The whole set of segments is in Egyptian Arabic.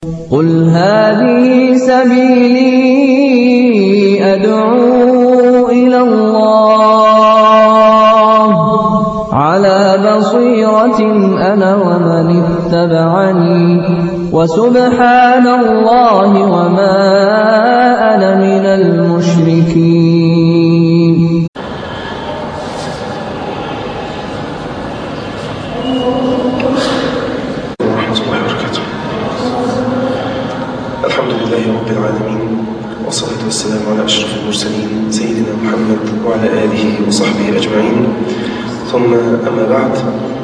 قُلْ هَٰذِهِ سَبِيلِي أَدْعُو إِلَى اللَّهِ ۚ عَلَىٰ بَصِيرَةٍ أَنَا وَمَنِ اتَّبَعَنِي ۖ وَسُبْحَانَ اللَّهِ وَمَا أَنَا مِنَ الْمُشْرِكِينَ ورحمة الله وبركاته الحمد لله رب العالمين والصلاة والسلام على أشرف المرسلين سيدنا محمد وعلى آله وصحبه أجمعين ثم أما بعد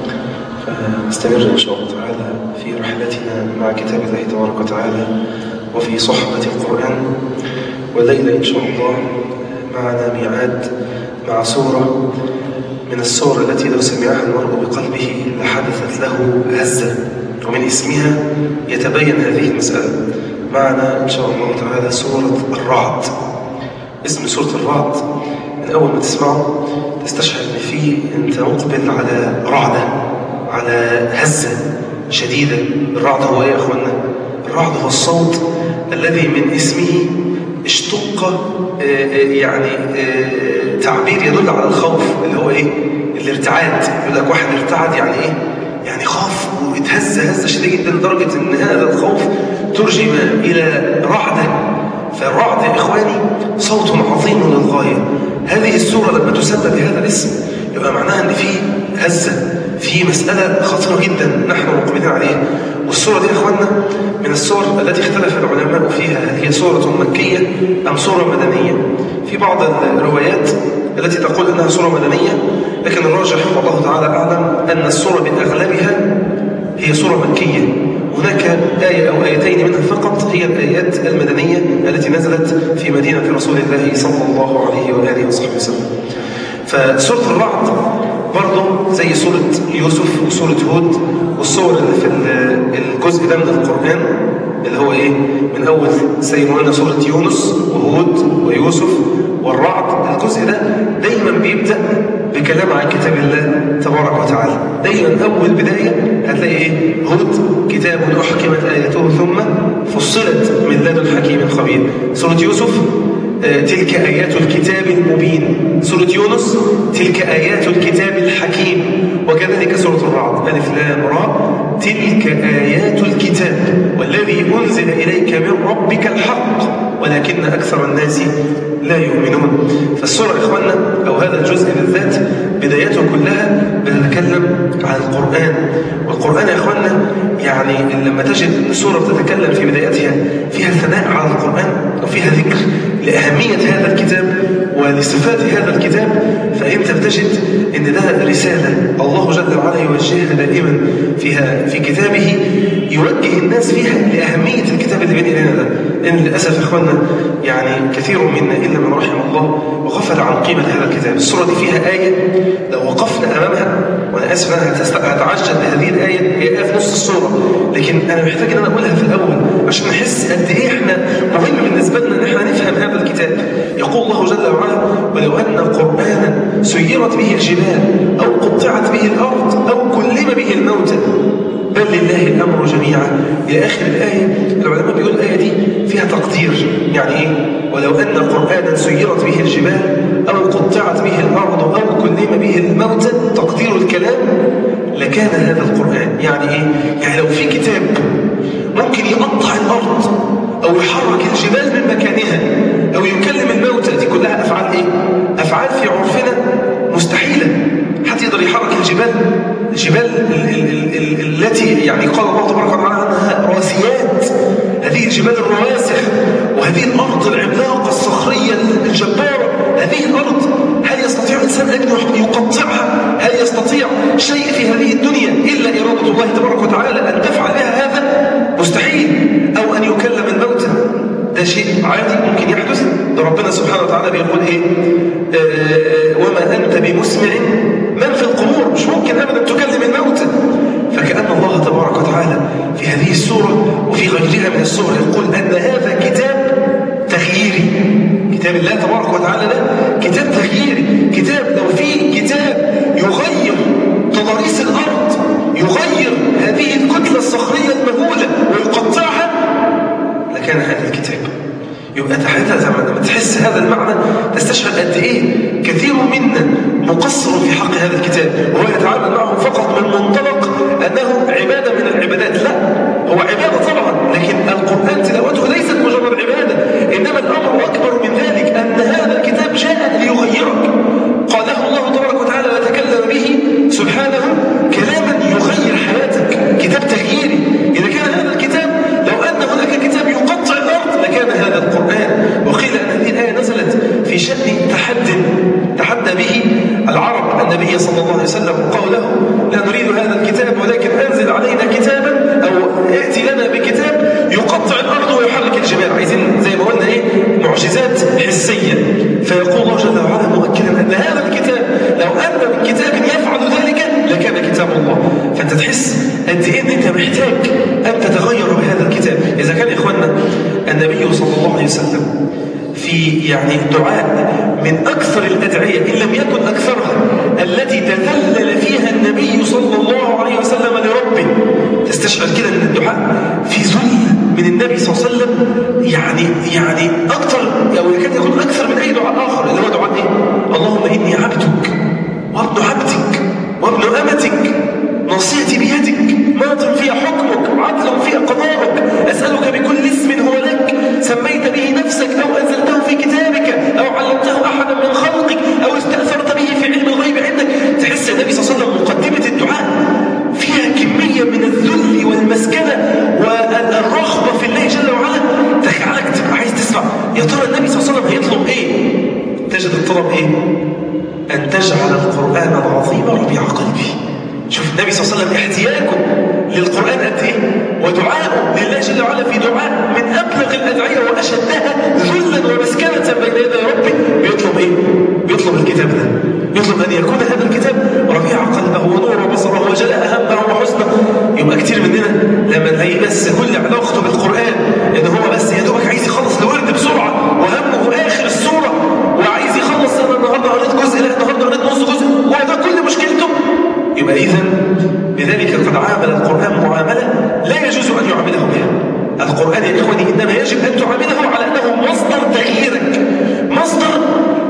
فنستمر إن شاء الله تعالى في رحلتنا مع كتاب الله تبارك وتعالى وفي صحبة القرآن والليلة إن شاء الله معنا ميعاد مع سورة من السور التي لو سمعها المرء بقلبه لحدثت له هزة ومن اسمها يتبين هذه المسألة معنا إن شاء الله تعالى سورة الرعد اسم سورة الرعد من أول ما تسمعه تستشعر أن فيه أنت مقبل على رعدة على هزة شديدة الرعد هو إيه يا أخوانا؟ الرعد هو الصوت الذي من اسمه اشتق يعني تعبير يدل على الخوف اللي هو ايه الارتعاد يقول لك واحد ارتعد يعني ايه يعني خاف واتهز هزه شديده جدا لدرجه ان هذا الخوف ترجم الى رعده فالرعد يا اخواني صوت عظيم للغايه هذه السوره لما تسمى بهذا الاسم يبقى معناها ان في هزه في مساله خطيره جدا نحن مقبلين عليها والسورة دي يا إخواننا من السور التي اختلف العلماء فيها هي سورة مكية أم سورة مدنية في بعض الروايات التي تقول أنها سورة مدنية لكن الراجح والله تعالى أعلم أن السورة بأغلبها هي سورة مكية هناك آية أو آيتين منها فقط هي الآيات المدنية التي نزلت في مدينة رسول الله صلى الله عليه وآله وصحبه وسلم فسورة الرعد برضه زي سورة يوسف وسورة هود والصور اللي في الجزء ده من القرآن اللي هو ايه من اول سيدنا سورة يونس وهود ويوسف والرعد الجزء ده دايما بيبدأ بكلام عن كتاب الله تبارك وتعالى دايما اول بداية هتلاقي ايه هود كتاب احكمت اياته ثم فصلت من لدن حكيم خبير سورة يوسف تلك آيات الكتاب المبين سورة يونس تلك آيات الكتاب الحكيم وكذلك سورة الرعد ألف لام را تلك آيات الكتاب والذي أنزل إليك من ربك الحق ولكن أكثر الناس لا يؤمنون فالسورة إخواننا أو هذا الجزء بالذات بدايته كلها بنتكلم عن القرآن والقرآن يا إخواننا يعني لما تجد أن السورة بتتكلم في بدايتها فيها ثناء على القرآن وفيها ذكر لأهمية هذا الكتاب ولصفات هذا الكتاب فأنت بتجد أن ده رسالة الله جل وعلا يوجهها دائما فيها في كتابه يوجه الناس فيها لأهمية الكتاب اللي بين إيدينا ده لأن للأسف يا إخواننا يعني كثير منا إلا من رحم الله وغفل عن قيمة هذا الكتاب السورة دي فيها آية لو وقفنا أمامها وأنا آسف أنا هتعجل بهذه الآية هي آية في نص السورة لكن أنا محتاج أن أنا أقولها في الأول عشان نحس قد إيه إحنا مهم بالنسبة لنا إن إحنا نفهم هذا الكتاب يقول الله جل وعلا ولو أن قرآنا سيرت به الجبال أو قطعت به الأرض أو كلم به الموتى بل لله الأمر جميعا إلى آخر الآية العلماء بيقول الآية دي فيها تقدير يعني إيه؟ ولو أن قرآنا سيرت به الجبال أو قطعت به الأرض أو كلم به الموتى تقدير الكلام لكان هذا القرآن يعني إيه؟ يعني لو في كتاب ممكن يقطع الأرض أو يحرك الجبال من مكانها أو يكلم الموتى دي كلها أفعال إيه؟ أفعال في عرفنا مستحيلة حد يقدر يحرك الجبال الجبال التي يعني قال الله تبارك وتعالى عنها راسيات هذه الجبال الرواسخ وهذه الأرض العملاقة الصخرية الجبارة هذه الأرض هل يستطيع إنسان أن يقطعها هل يستطيع شيء في هذه الدنيا إلا إرادة الله تبارك وتعالى أن تفعل بها هذا مستحيل أو أن يكلم الموتى ده شيء عادي ممكن يحدث ده ربنا سبحانه وتعالى بيقول إيه آه وما أنت بمسمع من في القبور مش ممكن أبدا تكلم الموتى فكأن الله تبارك وتعالى في هذه السورة وفي غيرها من السور يقول أن هذا كتاب تغييري كتاب الله تبارك وتعالى ده كتاب تغييري كتاب لو في كتاب يغير تضاريس الأرض يغير هذه الكتلة الصخرية المهولة ويقطعها لكان هذا الكتاب يبقى تحدث لما تحس هذا المعنى تستشعر قد ايه كثير منا مقصر في حق هذا الكتاب وهو يتعامل معه فقط من منطلق انه عباده من العبادات لا هو عباده طبعا لكن القران تلاوته ليست مجرد عباده انما الامر اكبر من ذلك ان هذا الكتاب جاء ليغيرك قاله الله تبارك وتعالى وتكلم به سبحانه كلاما يغير حياتك كتاب تغييري اذا كان هذا الكتاب لو ان هناك كتاب يقطع الارض لكان هذا القران وقيل ان هذه الايه نزلت في شان تحد تحدى به العرب النبي صلى الله عليه وسلم قوله لا نريد هذا الكتاب ولكن انزل علينا كتابا او ائتي لنا بكتاب يقطع الارض ويحرك الجبال عايزين زي ما قلنا ايه معجزات حسيه فيقول الله جل وعلا مؤكدا ان هذا الكتاب لو ان من كتاب يفعل ذلك لكان كتاب الله فانت تحس قد ايه ان انت محتاج ان تتغير بهذا الكتاب اذا كان يا اخواننا النبي صلى الله عليه وسلم في يعني دعاء من أكثر الأدعية إن لم يكن أكثرها التي تذلل فيها النبي صلى الله عليه وسلم لربه تستشعر كده أن الدعاء في ذل من النبي صلى الله عليه وسلم يعني يعني أكثر أو يكاد يكون أكثر من أي دعاء آخر اللي هو دعاء إيه؟ اللهم إني عبدك وابن عبدك وابن أمتك نصيتي بيدك ماض فيها حكمك عدل فيها قضاءك أسألك بكل اسم هو لك سميت به نفسك أو أنزلته في كتابك أو علمته أحدا من خلقك أو استأثرت به في علم الغيب عندك تحس النبي صلى الله عليه وسلم مقدمة الدعاء فيها كمية من الذل والمسكنة والرغبة في الله جل وعلا تجعلك تبقى عايز تسمع يا ترى النبي صلى الله عليه وسلم هيطلب إيه؟ تجد الطلب إيه؟ أن تجعل القرآن العظيم ربيع قلبي شوف النبي صلى الله عليه وسلم احتياجه للقرآن قد ايه ودعاءه لله جل وعلا في دعاء من أبلغ الأدعية وأشدها ذلا ومسكنة بين يدي ربه بيطلب ايه؟ بيطلب الكتاب ده يطلب أن يكون هذا الكتاب ربيع قلبه ونور بصره وجلاء همه وحزنه يبقى كتير مننا لما نلاقي بس كل علاقته بالقرآن إن هو بس يا دوبك عايز يخلص الورد بسرعة وهمه آخر السورة وعايز يخلص أنا النهارده قريت جزء لا النهارده قريت نص جزء وده كل مشكلته يبقى إذا بذلك قد عامل القرآن معاملة لا يجوز أن يعامله بها القرآن يا إخواني إنما يجب أن تعامله على أنه مصدر تغييرك مصدر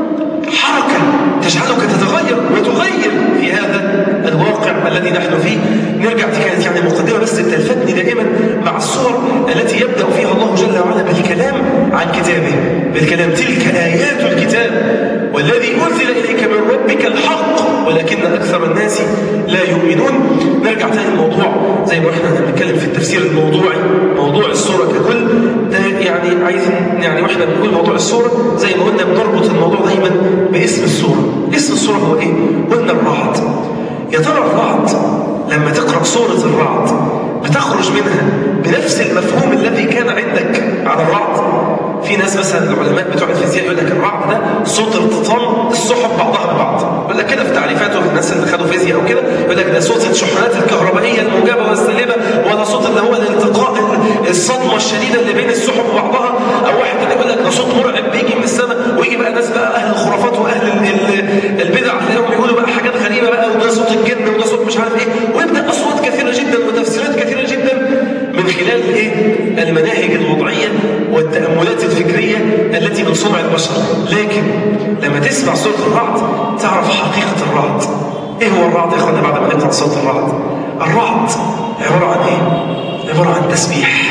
حركة تجعلك تتغير وتغير في هذا الواقع الذي نحن فيه نرجع دي كانت يعني مقدمة بس تلفتني دائما مع الصور التي يبدأ فيها الله جل وعلا بالكلام عن كتابه بالكلام تلك آيات الكتاب والذي أنزل إليك من ربك الحق ولكن أكثر الناس لا يؤمنون نرجع تاني الموضوع زي ما احنا بنتكلم في التفسير الموضوعي موضوع السورة ككل ده يعني عايزين يعني واحنا بنقول موضوع السورة زي ما قلنا بنربط الموضوع دايما باسم السورة اسم السورة هو ايه؟ قلنا الرعد يا ترى الرعد لما تقرأ سورة الرعد بتخرج منها بنفس المفهوم الذي كان عندك على الرعد في ناس مثلا العلماء بتوع الفيزياء يقول لك الرعد ده صوت ارتطام السحب بعضها ببعض يقول لك كده في تعريفاته الناس اللي خدوا فيزياء او كده يقول لك ده صوت الشحنات الكهربائيه الموجبه والسالبه ولا صوت اللي هو الالتقاء الصدمه الشديده اللي بين السحب وبعضها او واحد كده يقول لك ده صوت مرعب بيجي من السماء ويجي بقى ناس بقى اهل الخرافات واهل البدع تلاقيهم يقولوا بقى حاجات غريبه بقى وده صوت الجن وده صوت مش عارف ايه ويبدا اصوات كثيره جدا وتفسيرات كثيره جدا من خلال ايه المناهج الوضعيه والتاملات الفكريه التي من صنع البشر لكن لما تسمع صوت الرعد تعرف حقيقه الرعد ايه هو الرعد يا اخوانا بعد ما نقرا صوت الرعد الرعد عباره عن ايه عباره عن تسبيح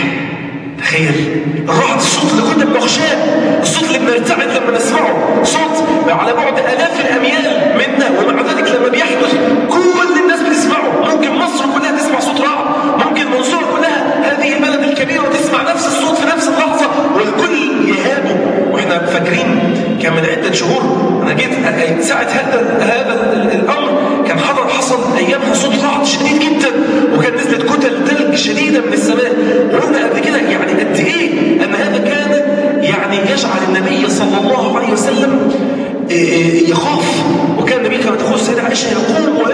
تخيل الرعد الصوت اللي كنا بنخشاه الصوت اللي بنرتعد لما نسمعه صوت على بعد الاف الاميال منا ومع ذلك لما بيحدث كل الناس بتسمعه ممكن مصر كلها تسمع صوت رعد ممكن المنصوره كلها هذه البلد الكبيره تسمع نفس الصوت في نفس اللحظه والكل يهابه واحنا فاكرين كان من عده شهور انا جيت ساعه هذا هذا الامر كان حضر حصل ايامها صوت رعد شديد جدا وكان نزلت كتل ثلج شديده من السماء وقلنا قبل كده يعني قد ايه ان هذا كان يعني يجعل النبي صلى الله عليه وسلم يخاف وكان النبي كما تقول السيدة عائشة يقوم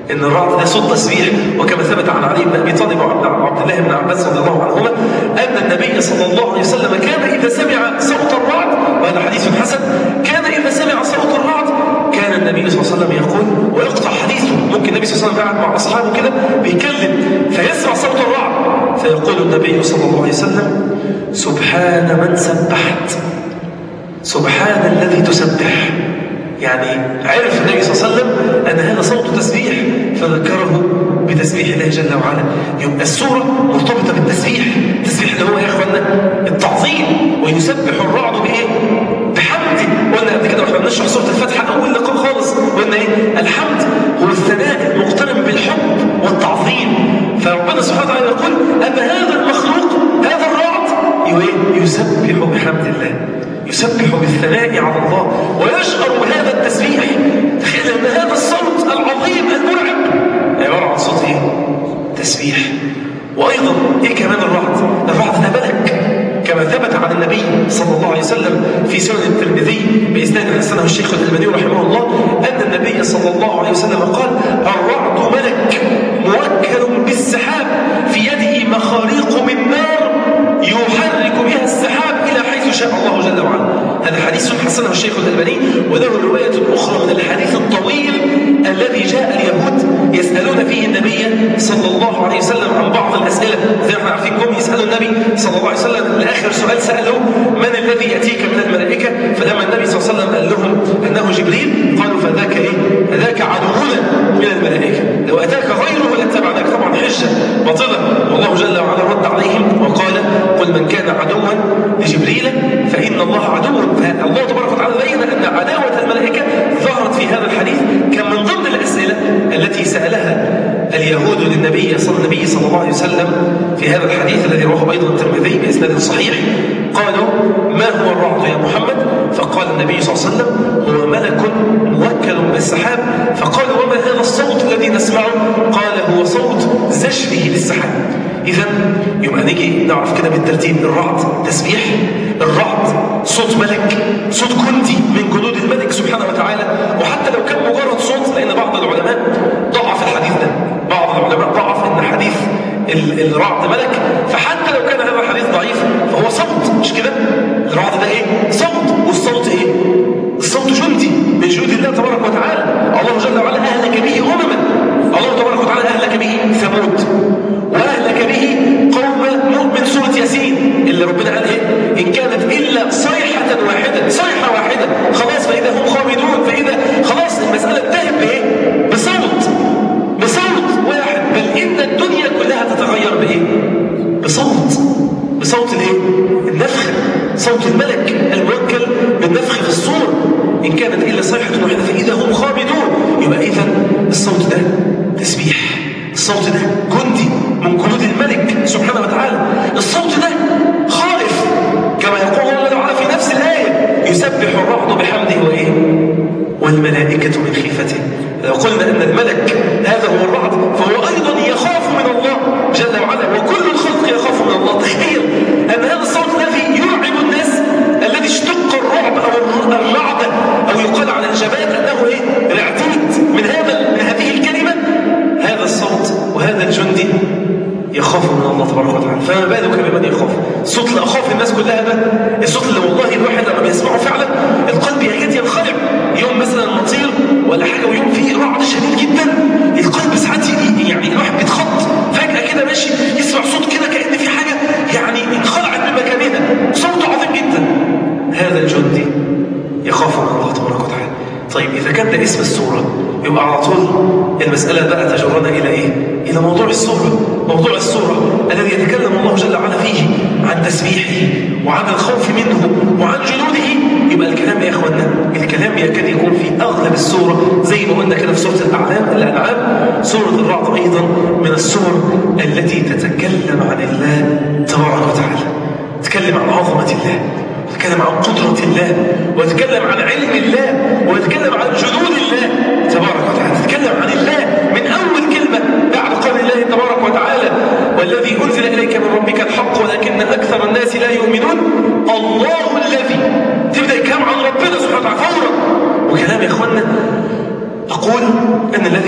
ان الرعد ده صوت تسبيح وكما ثبت عن علي بن ابي طالب وعبد الله بن عباس رضي الله عنهما ان النبي صلى الله عليه وسلم كان اذا سمع صوت الرعد وهذا حديث حسن كان اذا سمع صوت الرعد كان النبي صلى الله عليه وسلم يقول ويقطع حديثه ممكن النبي صلى الله عليه وسلم قاعد مع اصحابه كده بيتكلم فيسمع صوت الرعد فيقول النبي صلى الله عليه وسلم سبحان من سبحت سبحان الذي تسبح يعني عرف النبي صلى الله عليه وسلم أن هذا صوت تسبيح فذكره بتسبيح الله جل وعلا يبقى السورة مرتبطة بالتسبيح التسبيح اللي هو يا إخوانا التعظيم ويسبح الرعد بإيه؟ بحمده قلنا قبل كده واحنا بنشرح سورة الفاتحة أول لقاء خالص قلنا إيه؟ الحمد هو الثناء المقترن بالحب والتعظيم فربنا سبحانه وتعالى يقول أن هذا المخلوق هذا الرعد يسبح بحمد الله يسبح بالثناء على الله ويشعر بهذا التسبيح تخيل ان هذا الصوت العظيم المرعب عباره عن صوت ايه؟ تسبيح وايضا ايه كمان الرعد؟ الرعد ده ملك كما ثبت عن النبي صلى الله عليه وسلم في سنن الترمذي باسناد حسنه الشيخ الالباني رحمه الله ان النبي صلى الله عليه وسلم قال الرعد ملك موكل بالسحاب في يده مخاريق من نار يحرك بها السحاب الى حيث شاء الله جل وعلا هذا حديث حسنه الشيخ الألباني وله رواية أخرى من الحديث الطويل الذي جاء اليهود يسألون فيه النبي صلى الله عليه وسلم عن بعض الأسئلة زي ما عارفين كم يسألوا النبي صلى الله عليه وسلم لآخر سؤال سأله من الذي يأتيك من الملائكة فلما النبي صلى الله عليه وسلم قال لهم أنه جبريل قالوا فذاك إيه؟ ذاك عدونا من الملائكة لو أتاك غيره لاتبعناك طبعا حجة باطلة والله جل وعلا رد عليهم وقال قل من كان عدوا لجبريل فإن الله عدو الله تبارك وتعالى بين أن عداوة الملائكة ظهرت في هذا الحديث كان من ضمن الأسئلة التي سألها اليهود للنبي صلى النبي صلى الله عليه وسلم في هذا الحديث الذي رواه أيضا الترمذي بإسناد صحيح قالوا ما هو الرعد يا محمد فقال النبي صلى الله عليه وسلم هو ملك موكل بالسحاب فقالوا وما هذا الصوت الذي نسمعه قال هو صوت زجره للسحاب إذا يبقى نيجي نعرف كده بالترتيب الرعد تسبيح الرعد صوت ملك صوت جندي من جنود الملك سبحانه وتعالى وحتى لو كان مجرد صوت لأن بعض العلماء ضعف الحديث ده بعض العلماء ضعف أن حديث الرعد ملك فحتى لو كان هذا الحديث ضعيف فهو صوت مش كده الرعد ده ايه صوت والصوت ايه الصوت جندي من جنود الله تبارك وتعالى الله جل وعلا أهلك به أمما الله تبارك وتعالى أهلك به ثمود وأهلك به قوم نوح من سورة ياسين اللي ربنا قال إيه إن كانت إلا صيحة واحدة صيحة واحدة خلاص فإذا هم خامدون فإذا خلاص المسألة انتهت بإيه بصوت بصوت واحد بل إن الدنيا كلها تتغير بإيه بصوت بصوت الإيه النفخ صوت الملك الموكل بالنفخ في الصور إن كانت إلا صيحة واحدة فإذا هم خامدون يبقى إذا الصوت ده تسبيح الصوت ده جندي من جنود الملك سبحانه وتعالى الصوت ده خائف كما يقول الله تعالى في نفس الآية يسبح الرعد بحمده وإيه والملائكة من خيفته لو قلنا أن الملك هذا هو الرعد فهو أيضا يخاف من الله جل وعلا وكل الخلق يخاف من الله تخيل أن هذا الصوت الذي يرعب الناس الذي اشتق الرعب أو الرعد أو يقال عن الجبات أنه إيه العتيد من هذا من هذه الكلمة هذا الصوت وهذا الجندي يخاف من الله تبارك وتعالى فما بالك بمن يخاف الصوت اللي أخاف الناس كلها ده الصوت اللي والله الواحد لما بيسمعه فعلا القلب يكاد ينخلع يوم مثلا نطير ولا حاجة ويوم فيه رعد شديد جدا القلب ساعات يعني الواحد بيتخط فجأة كده ماشي يسمع صوت كده كأن في حاجة يعني انخلعت من مكانها صوت عظيم جدا هذا الجندي يخاف من الله تبارك وتعالى طيب إذا كان ده اسم السورة يبقى على طول المسألة بقى تجرنا إلى إيه؟ إلى موضوع السورة موضوع السورة الذي يتكلم الله جل وعلا فيه عن تسبيحه وعن الخوف منه وعن جنوده يبقى الكلام يا إخوانا الكلام يكاد يكون في أغلب السورة زي ما قلنا كده في سورة الأعلام الأنعام سورة الرعد أيضا من السور التي تتكلم عن الله تبارك وتعالى تتكلم عن عظمة الله وتتكلم عن قدرة الله وتتكلم عن علم الله وتتكلم عن جنود الله تبارك وتعالى تتكلم عن الله من أول كلمة بعد قول الله تبارك وتعالى والذي أنزل إليك من ربك الحق ولكن أكثر الناس لا يؤمنون الله الذي تبدأ الكلام عن ربنا سبحانه وتعالى فورا وكلام يا إخوانا أقول أن الذي يسمعه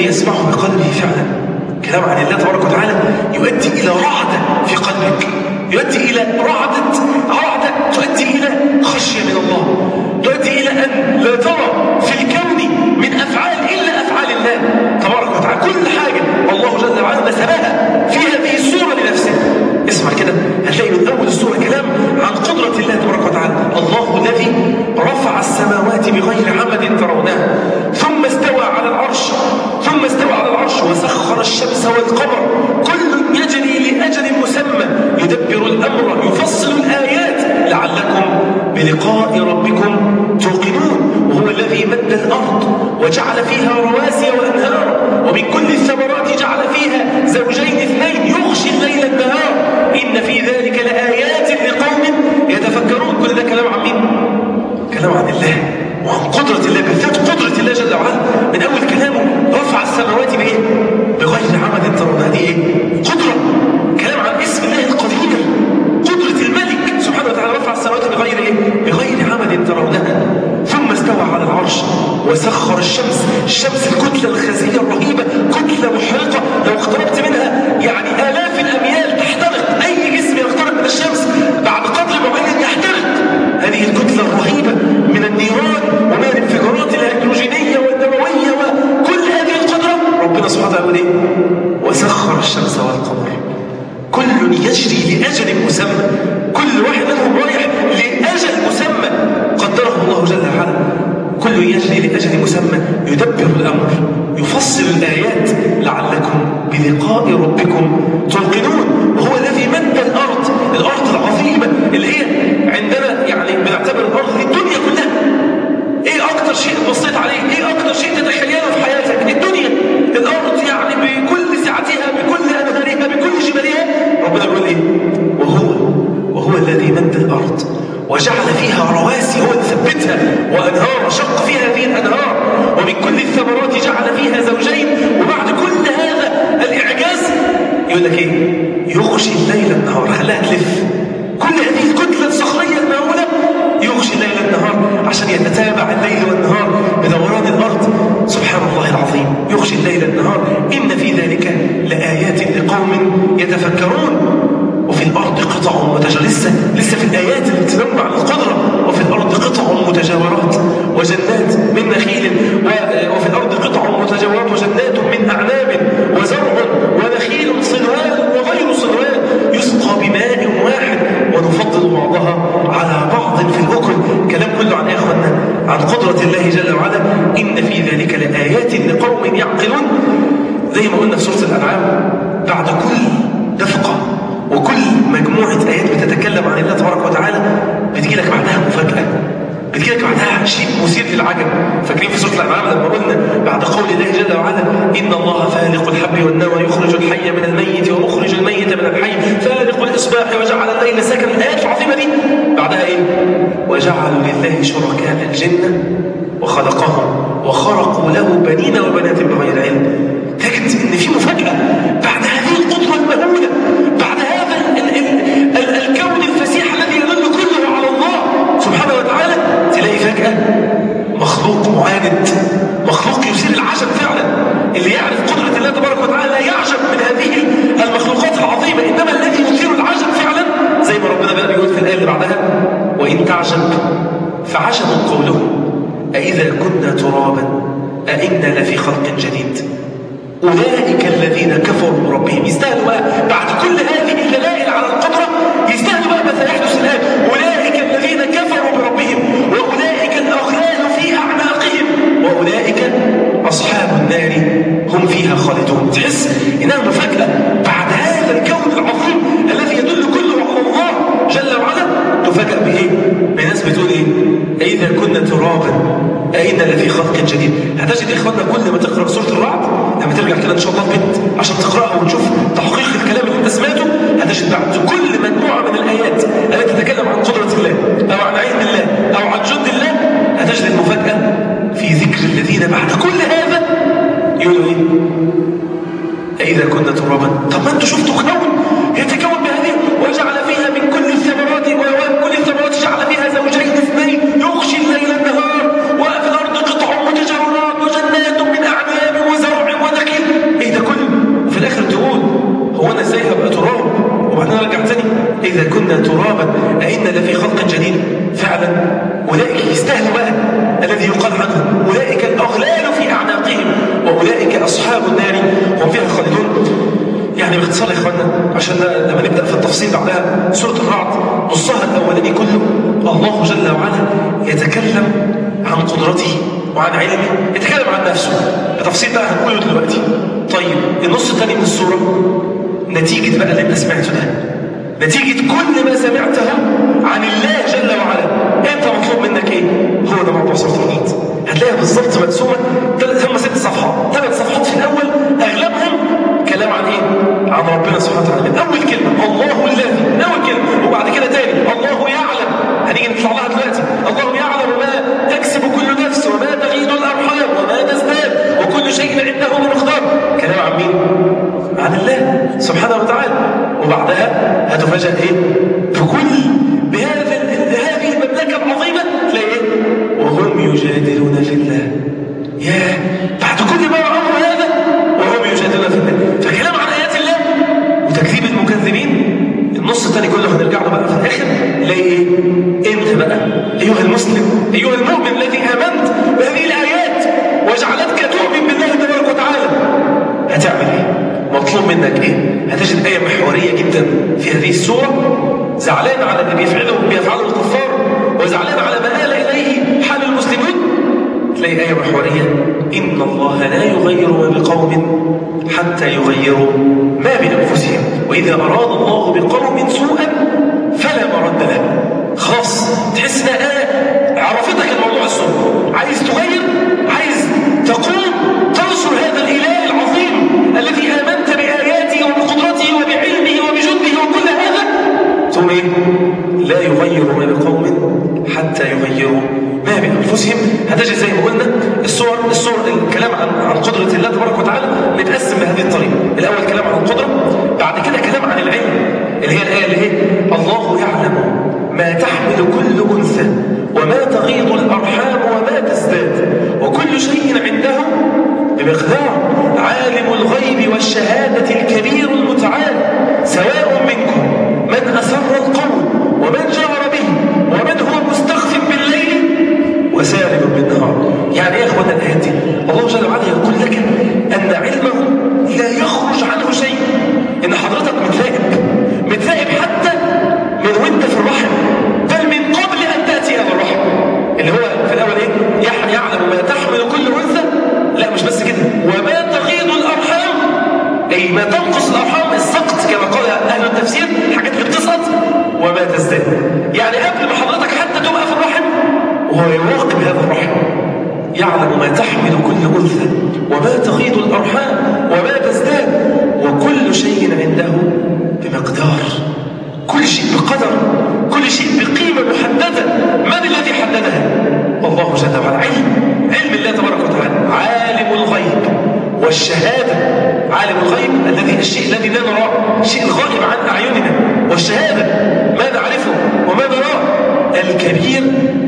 بقلبه فعلا كلام عن الله تبارك وتعالى يؤدي إلى رعدة في قلبك يؤدي إلى رعدة رعدة تؤدي إلى خشية من الله تؤدي إلى أن لا ترى في الكون من أفعال إلا أفعال الله تبارك وتعالى كل حاجة الله جل وعلا نسبها في هذه السورة لنفسه اسمع كده هتلاقي من أول السورة كلام عن قدرة الله تبارك وتعالى الله الذي رفع السماوات بغير عمد ترونها ثم استوى على العرش ثم استوى على العرش وسخر الشمس والقمر كل يجري لأجل مسمى يدبر الأمر يفصل الآيات لعلكم بلقاء ربكم توقنون وهو الذي مد الأرض وجعل فيها رواسي وأنهار ومن كل الثمرات جعل فيها زوجين اثنين يغشي الليل النهار إن في ذلك لآيات لقوم يتفكرون كل ده كلام عن مين؟ كلام عن الله وعن قدرة الله بالذات قدرة الله جل وعلا من أول كلامه رفع السماوات بإيه؟ بغير عمد ترونها دي إيه؟ قدرة كلام عن اسم الله القدير قدرة الملك سبحانه وتعالى رفع السماوات بغير إيه؟ بغير عمد ترونها ثم استوى على العرش وسخر الشمس الشمس الكتلة الخزية الرهيبة كتلة محرقة لو اقتربت منها يعني آلاف الأميال تحترق أي جسم يقترب من الشمس بعد قدر معين يحترق هذه الكتلة الرهيبة من النيران ومن الانفجارات الهيدروجينية والنووية وكل هذه القدرة ربنا سبحانه وتعالى يقول إيه؟ وسخر الشمس والقمر كل يجري لأجل مسمى كل واحد منهم رايح لأجل مسمى قدره الله جل وعلا كل يجري لأجل مسمى يدبر الأمر يفصل الآيات لعلكم بلقاء ربكم توقنون وهو الذي مد الأرض الأرض العظيمة اللي هي عندنا يعني بنعتبر الأرض دي الدنيا كلها ايه اكتر شيء بصيت عليه ايه اكتر شيء تتخيله في حياتك الدنيا الارض يعني بكل سعتها بكل انهارها بكل جبالها ربنا يقول ايه وهو وهو الذي مد الارض وجعل فيها رواسي هو اللي ثبتها وانهار شق فيها هذه الانهار ومن كل الثمرات جعل فيها زوجين وبعد كل هذا الاعجاز يقول لك ايه يغشي الليل النهار خلاها تلف كل هذه الكتله الصخريه المهوله يغشي الليل النهار عشان يتتابع الليل والنهار بدوران الأرض سبحان الله العظيم يغشي الليل النهار إن في ذلك لآيات لقوم يتفكرون وفي الأرض قطع متجاورات لسه, لسه في الآيات اللي بتنبع عن القدرة وفي الأرض قطع متجاورات وجنات من نخيل وفي الأرض قطع متجاورات وجنات من أعناب وزرع ونخيل صنوان وغير صنوان يسقى بماء واحد ونفضل بعضها على بعض في الأكل كلام كله عن إخواننا عن قدرة الله جل وعلا إن في ذلك لآيات لقوم يعقلون زي ما قلنا في سورة الأنعام بعد كل دفقة وكل مجموعة آيات بتتكلم عن الله تبارك وتعالى بتجي لك بعدها مفاجأة بتجي لك بعدها شيء مثير للعجب فاكرين في سورة الأنعام لما قلنا بعد قول الله جل وعلا إن الله فالق الحب والنوى يخرج الحي من الميت ومخرج الميت من الحي فالق الإصباح وجعل الليل سكنا الآيات العظيمة دي بعدها إيه وجعلوا لله شركاء الجنة وخلقهم وخرقوا له بنين وبنات بغير علم تجد ان في مفاجاه بعد هذه القدره المهوله بعد هذا ال ال ال الكون الفسيح الذي يدل كله على الله سبحانه وتعالى تلاقي فجاه مخلوق معاند مخلوق يثير العجب فعلا اللي يعرف قدره الله تبارك وتعالى لا يعجب من هذه المخلوقات العظيمه انما الذي يثير العجب فعلا زي ما ربنا بقى بيقول في الايه اللي بعدها وان تعجب فعجب قولهم أإذا كنا ترابا أئنا لفي خلق جديد أولئك الذين كفروا بربهم يستاهلوا بقى بعد كل هذه الدلائل على القدرة يستاهلوا بقى ما سيحدث الآن أولئك الذين كفروا بربهم وأولئك الأغلال في أعناقهم وأولئك أصحاب النار هم فيها خالدون تحس إنها مفاجأة بعد هذا الكون العظيم الذي يدل كله على الله جل وعلا تفاجأ بإيه؟ بناس بتقول إيه؟ أئذا كنا ترابا أئنا لفي خلق جديد هتجد إخواننا كل ما تقرأ سورة الرعد لما ترجع كده إن شاء الله البيت عشان تقرأها وتشوف تحقيق الكلام اللي أنت سمعته هتجد بعد كل مجموعة من الآيات التي تتكلم عن قدرة الله أو عن علم الله أو عن جند الله هتجد المفاجأة في ذكر الذين بعد كل هذا يقولوا إيه؟ أئذا كنا ترابا طب ما أنتوا شفتوا كون يتكون بهذه وجعل فيها من كل الثمرات ومن كل الثمرات جعل فيها زوجين اثنين يغشي الليل النهار وفي الأرض قطع متجاورات وجنات من أعناب وزرع ونخيل أصحاب النار هم فيها خالدون يعني باختصار يا إخوانا عشان لما نبدأ في التفصيل بعدها سورة الرعد نصها الأولاني كله الله جل وعلا يتكلم عن قدرته وعن علمه يتكلم عن نفسه التفصيل ده هنقوله دلوقتي طيب النص الثاني من السورة نتيجة بقى اللي انت سمعته ده نتيجة كل ما سمعته عن الله جل وعلا انت مطلوب منك ايه هو ده موضوع سورة الرعد هتلاقيها بالظبط مقسومة هم ست صفحات ثلاث صفحات في الأول أغلبهم كلام عن ايه عن ربنا سبحانه وتعالى من أول كلمة الله الذي من أول كلمة وبعد كده تاني الله يعلم هنيجي نطلع لها دلوقتي الله يعلم ما تكسب كل نفس وما تغيض الأرحام وما تزداد وكل شيء عنده بمقدار كلام عن مين عن الله سبحانه وتعالى وبعدها هتفاجأ ايه بكل بهذا هذه المملكة العظيمة تلاقي ايه وهم يجادلون في الله ياه بعد كل ما عمروا هذا وهم يجادلون في الله فكلام عن آيات الله وتكذيب المكذبين النص الثاني كله هنرجع له بقى في الاخر نلاقي ايه انت بقى ايها المسلم ايها المؤمن الذي امنت بهذه الايات وجعلتك تؤمن بالله تبارك وتعالى هتعمل ايه مطلوب منك ايه هتجد ايه محوريه جدا في هذه السوره زعلان على اللي بيفعله بيفعله الكفار وزعلان على ما آل اليه حال المسلمين تلاقي ايه محوريه ان الله لا يغير ما بقوم حتى يغيروا ما بانفسهم واذا اراد الله بقوم سوءا فلا مرد له خلاص تحس انها ايه عرفتك الموضوع السوء عايز تغير عايز تقوم تنصر هذا الاله العظيم الذي امنت باياته وبقدرته وبعلمه وبجنده وكل هذا ثم ايه لا يغير ما بقوم حتى يغيروا ما بانفسهم هتجد زي ما قلنا الصور الصور الكلام عن عن قدره الله تبارك وتعالى متقسم بهذه الطريقه الاول كلام عن القدره بعد كده كلام عن العلم اللي هي الايه اللي هي الله يعلم ما تحمل كل انثى وما تغيض الارحام وما تزداد وكل شيء عنده بمقدار عالم الغيب والشهاده الكبير المتعال سواء منكم من اسر القول ومن جهر به ومن هو مستخف بالليل وسارب بالنهار يعني ايه يا اخوانا الايات دي الله جل وعلا يقول لك ان علمه لا يخرج عنه شيء ان حضرتك متراقب متراقب حتى من وانت في الرحم بل من قبل ان تاتي هذا الرحم اللي هو في الاول ايه يح- يعلم ما تحمل كل انثى لا مش بس كده وما تغيض الارحام اي ما تنقص الارحام السقط كما قال اهل التفسير الحاجات اللي بتسقط وما تزداد يعني قبل ما حضرتك حتى تبقى في الرحم وهو يراقب هذا الرحم يعلم ما تحمل كل انثى وما تغيض الارحام وما تزداد وكل شيء عنده بمقدار كل شيء بقدر كل شيء بقيمه محدده من الذي حددها الله جل وعلا علم علم الله تبارك وتعالى عالم الغيب والشهاده عالم الغيب الذي الشيء الذي لا نراه الشيء الغائب عن اعيننا والشهاده ما نعرفه وما نراه الكبير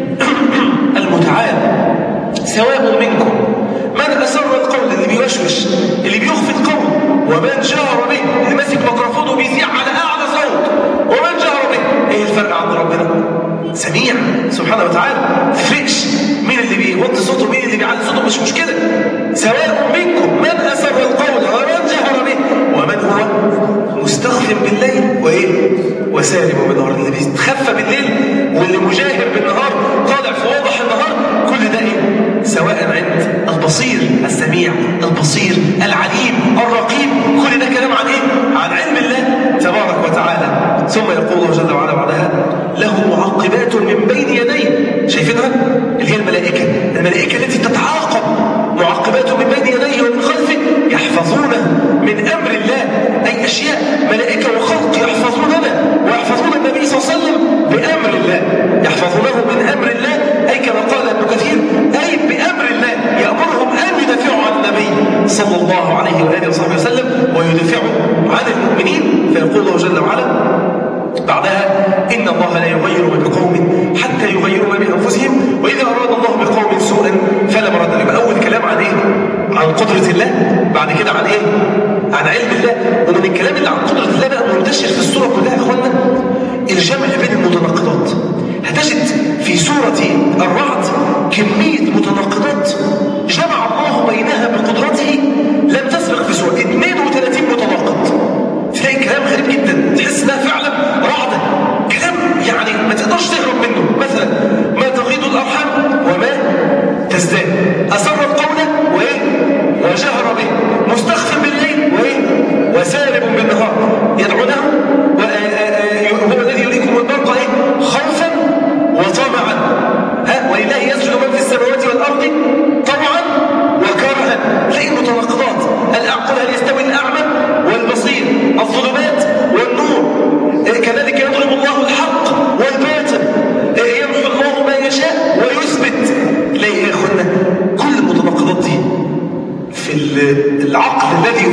المتعال سواء منكم من أسر القول اللي بيوشوش اللي بيخفي القول ومن جهر به اللي ماسك ميكروفون وبيذيع على أعلى صوت ومن جهر به إيه الفرق عند ربنا؟ سميع سبحانه وتعالى تفرقش مين اللي بيوطي صوته مين اللي بيعلي صوته مش مشكلة سواء منكم من أسر القول ومن جهر به ومن هو مستخف بالليل وإيه؟ وسالم بالنهار اللي بيتخفى بالليل واللي مجاهر بالنهار طالع في واضح النهار كل ده ايه سواء عند البصير السميع البصير العليم الرقيب كل ده كلام عن ايه عن علم الله تبارك وتعالى ثم يقول الله جل وعلا بعدها له معقبات من بين يديه شايفينها اللي هي الملائكه الملائكه التي تتعاقب معقبات من بين يديه ومن خلفه يحفظونه من امر الله اي اشياء ملائكه وخلق يحفظوننا ويحفظون النبي صلى الله عليه وسلم بامر الله يحفظونه من امر الله اي كما قال ابن كثير اي بامر الله يامرهم ان يدافعوا عن النبي صلى الله عليه واله وصحبه وسلم ويدافعوا عن المؤمنين فيقول الله جل وعلا بعدها إن الله لا يغير ما بقوم حتى يغيروا ما بأنفسهم وإذا أراد الله بقوم سوءا فلا مرد له يبقى أول كلام عن إيه؟ عن قدرة الله بعد كده عن إيه؟ عن علم الله ومن الكلام اللي عن قدرة الله بقى منتشر في السورة كلها يا إخوانا الجمع بين المتناقضات هتجد في سورة الرعد كمية متناقضات جمع الله بينها بقدرته لا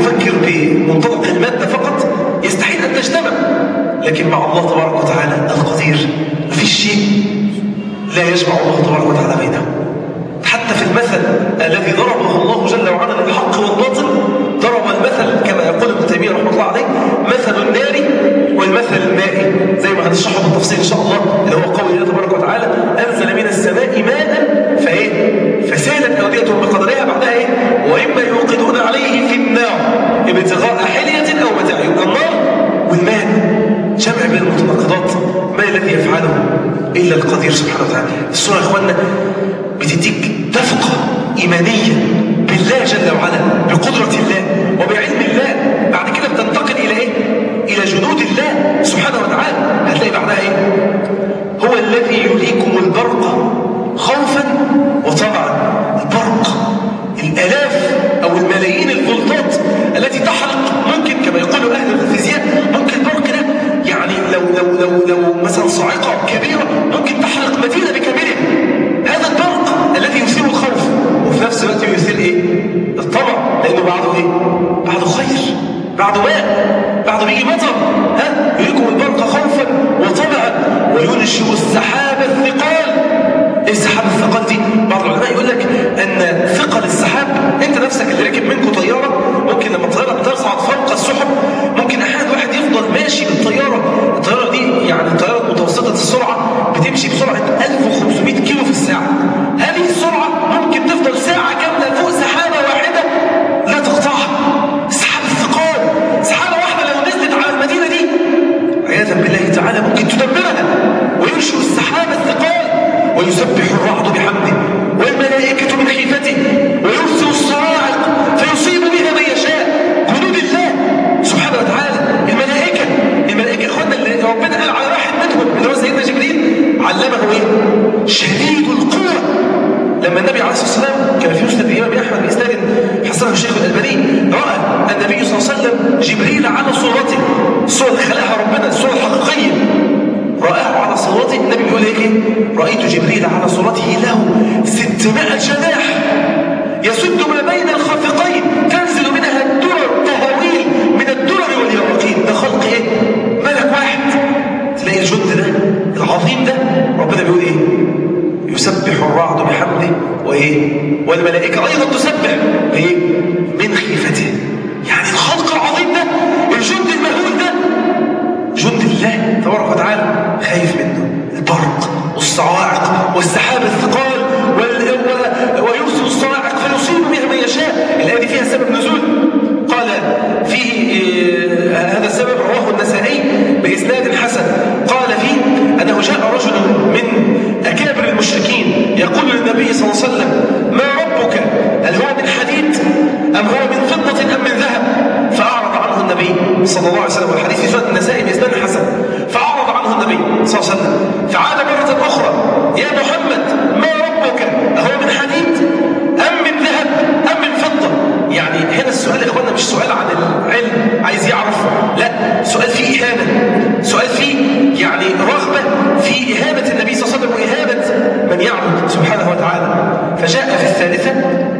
يفكر بمنطلق المادة فقط يستحيل أن تجتمع لكن مع الله تبارك وتعالى القدير مفيش شيء لا يجمع الله تبارك وتعالى بينهم حتى في المثل الذي ضربه الله جل وعلا للحق والباطل ضرب المثل كما يقول ابن تيميه رحمه الله عليه مثل النار والمثل المائي زي ما هنشرحه بالتفصيل ان شاء الله اللي هو قول الله تبارك وتعالى انزل من السماء ماء فايه فسالت اوديه بقدرها بعدها ايه واما يوقدون عليه في النار ابتغاء حليه او متاع يبقى النار والماء جمع بين المتناقضات ما الذي يفعله الا القدير سبحانه وتعالى السوره يا اخوانا بتديك دفقه ايمانيه بالله جل وعلا بقدره الله وبعلم الله بعد كده بتنتقل الى ايه الى جنود الله سبحانه وتعالى هتلاقي بعدها ايه هو الذي يريكم البرق خوفا وطمعا البرق الالاف او الملايين الفولتات التي تحرق ممكن كما يقول اهل الفيزياء ممكن البرق ده يعني لو لو لو لو مثلا صاعقه كبيره ممكن تحرق مدينه بكاملها هذا البرق الذي يثير الخوف وفي نفس الوقت يثير ايه الطمع لانه بعده ايه بعده خير بعده ماء بعده بيجي مطر ها يريكم البرق خوفا وطمعا وينشئ السحاب الثقال ايه السحاب الثقال دي بعض العلماء يقول لك ان ثقل السحاب انت نفسك اللي راكب منكم طياره ممكن لما الطياره بتصعد فوق السحب ممكن احيانا واحد يفضل ماشي بالطياره الطياره دي يعني الطياره متوسطه السرعه بتمشي بسرعه 1500 كيلو في الساعه هذه السرعه ممكن تفضل ساعه كامله فوق سحابه واحده لا تقطعها سحاب الثقال سحابه واحده لو نزلت على المدينه دي عياذا بالله تعالى ممكن تدمرها وينشئ السحاب الثقال ويسبح الرعد بحمده والملائكة من خيفته ويرسل الصواعق فيصيب بها من يشاء جنود الله سبحانه وتعالى الملائكة الملائكة اخوانا اللي ربنا قال على واحد منهم اللي هو سيدنا جبريل علمه ايه؟ شديد القوة لما النبي عليه الصلاة والسلام كان في مسند الإمام أحمد بإسناد حسنه الشيخ الألباني رأى النبي صلى الله عليه وسلم جبريل على صورته الصورة اللي خلقها ربنا الصورة الحقيقية رآه على صورته النبي بيقول ايه رأيت جبريل على صورته له 600 جناح يسد ما بين الخافقين تنزل منها الدرر تهاويل من الدرر واليواقيت ده خلق ايه ملك واحد تلاقي الجند ده العظيم ده ربنا بيقول ايه يسبح الرعد بحمده وايه والملائكه ايضا تسبح بايه من خيفته يعني الخلق العظيم ده الجند المهول ده جند الله تبارك وتعالى خايف منه البرق والصواعق والسحاب الثقال وال... و... ويرسل الصواعق فيصيب بها من يشاء الآية دي فيها سبب نزول قال فيه آه هذا السبب رواه النسائي بإسناد حسن قال فيه أنه جاء رجل من أكابر المشركين يقول للنبي صلى الله عليه وسلم ما ربك هل هو من حديد أم هو من فضة أم من ذهب فأعرض عنه النبي صلى الله عليه وسلم والحديث في سنة النسائي بإسناد حسن فأعرض عنه النبي صلى الله عليه وسلم فعاد مرة أخرى يا محمد ما ربك أهو من حديد أم من ذهب أم من فضة يعني هنا السؤال يا إخوانا مش سؤال عن العلم عايز يعرف لا سؤال فيه إهانة سؤال فيه يعني رغبة في إهانة النبي صلى الله عليه وسلم وإهانة من يعبد سبحانه وتعالى فجاء في الثالثة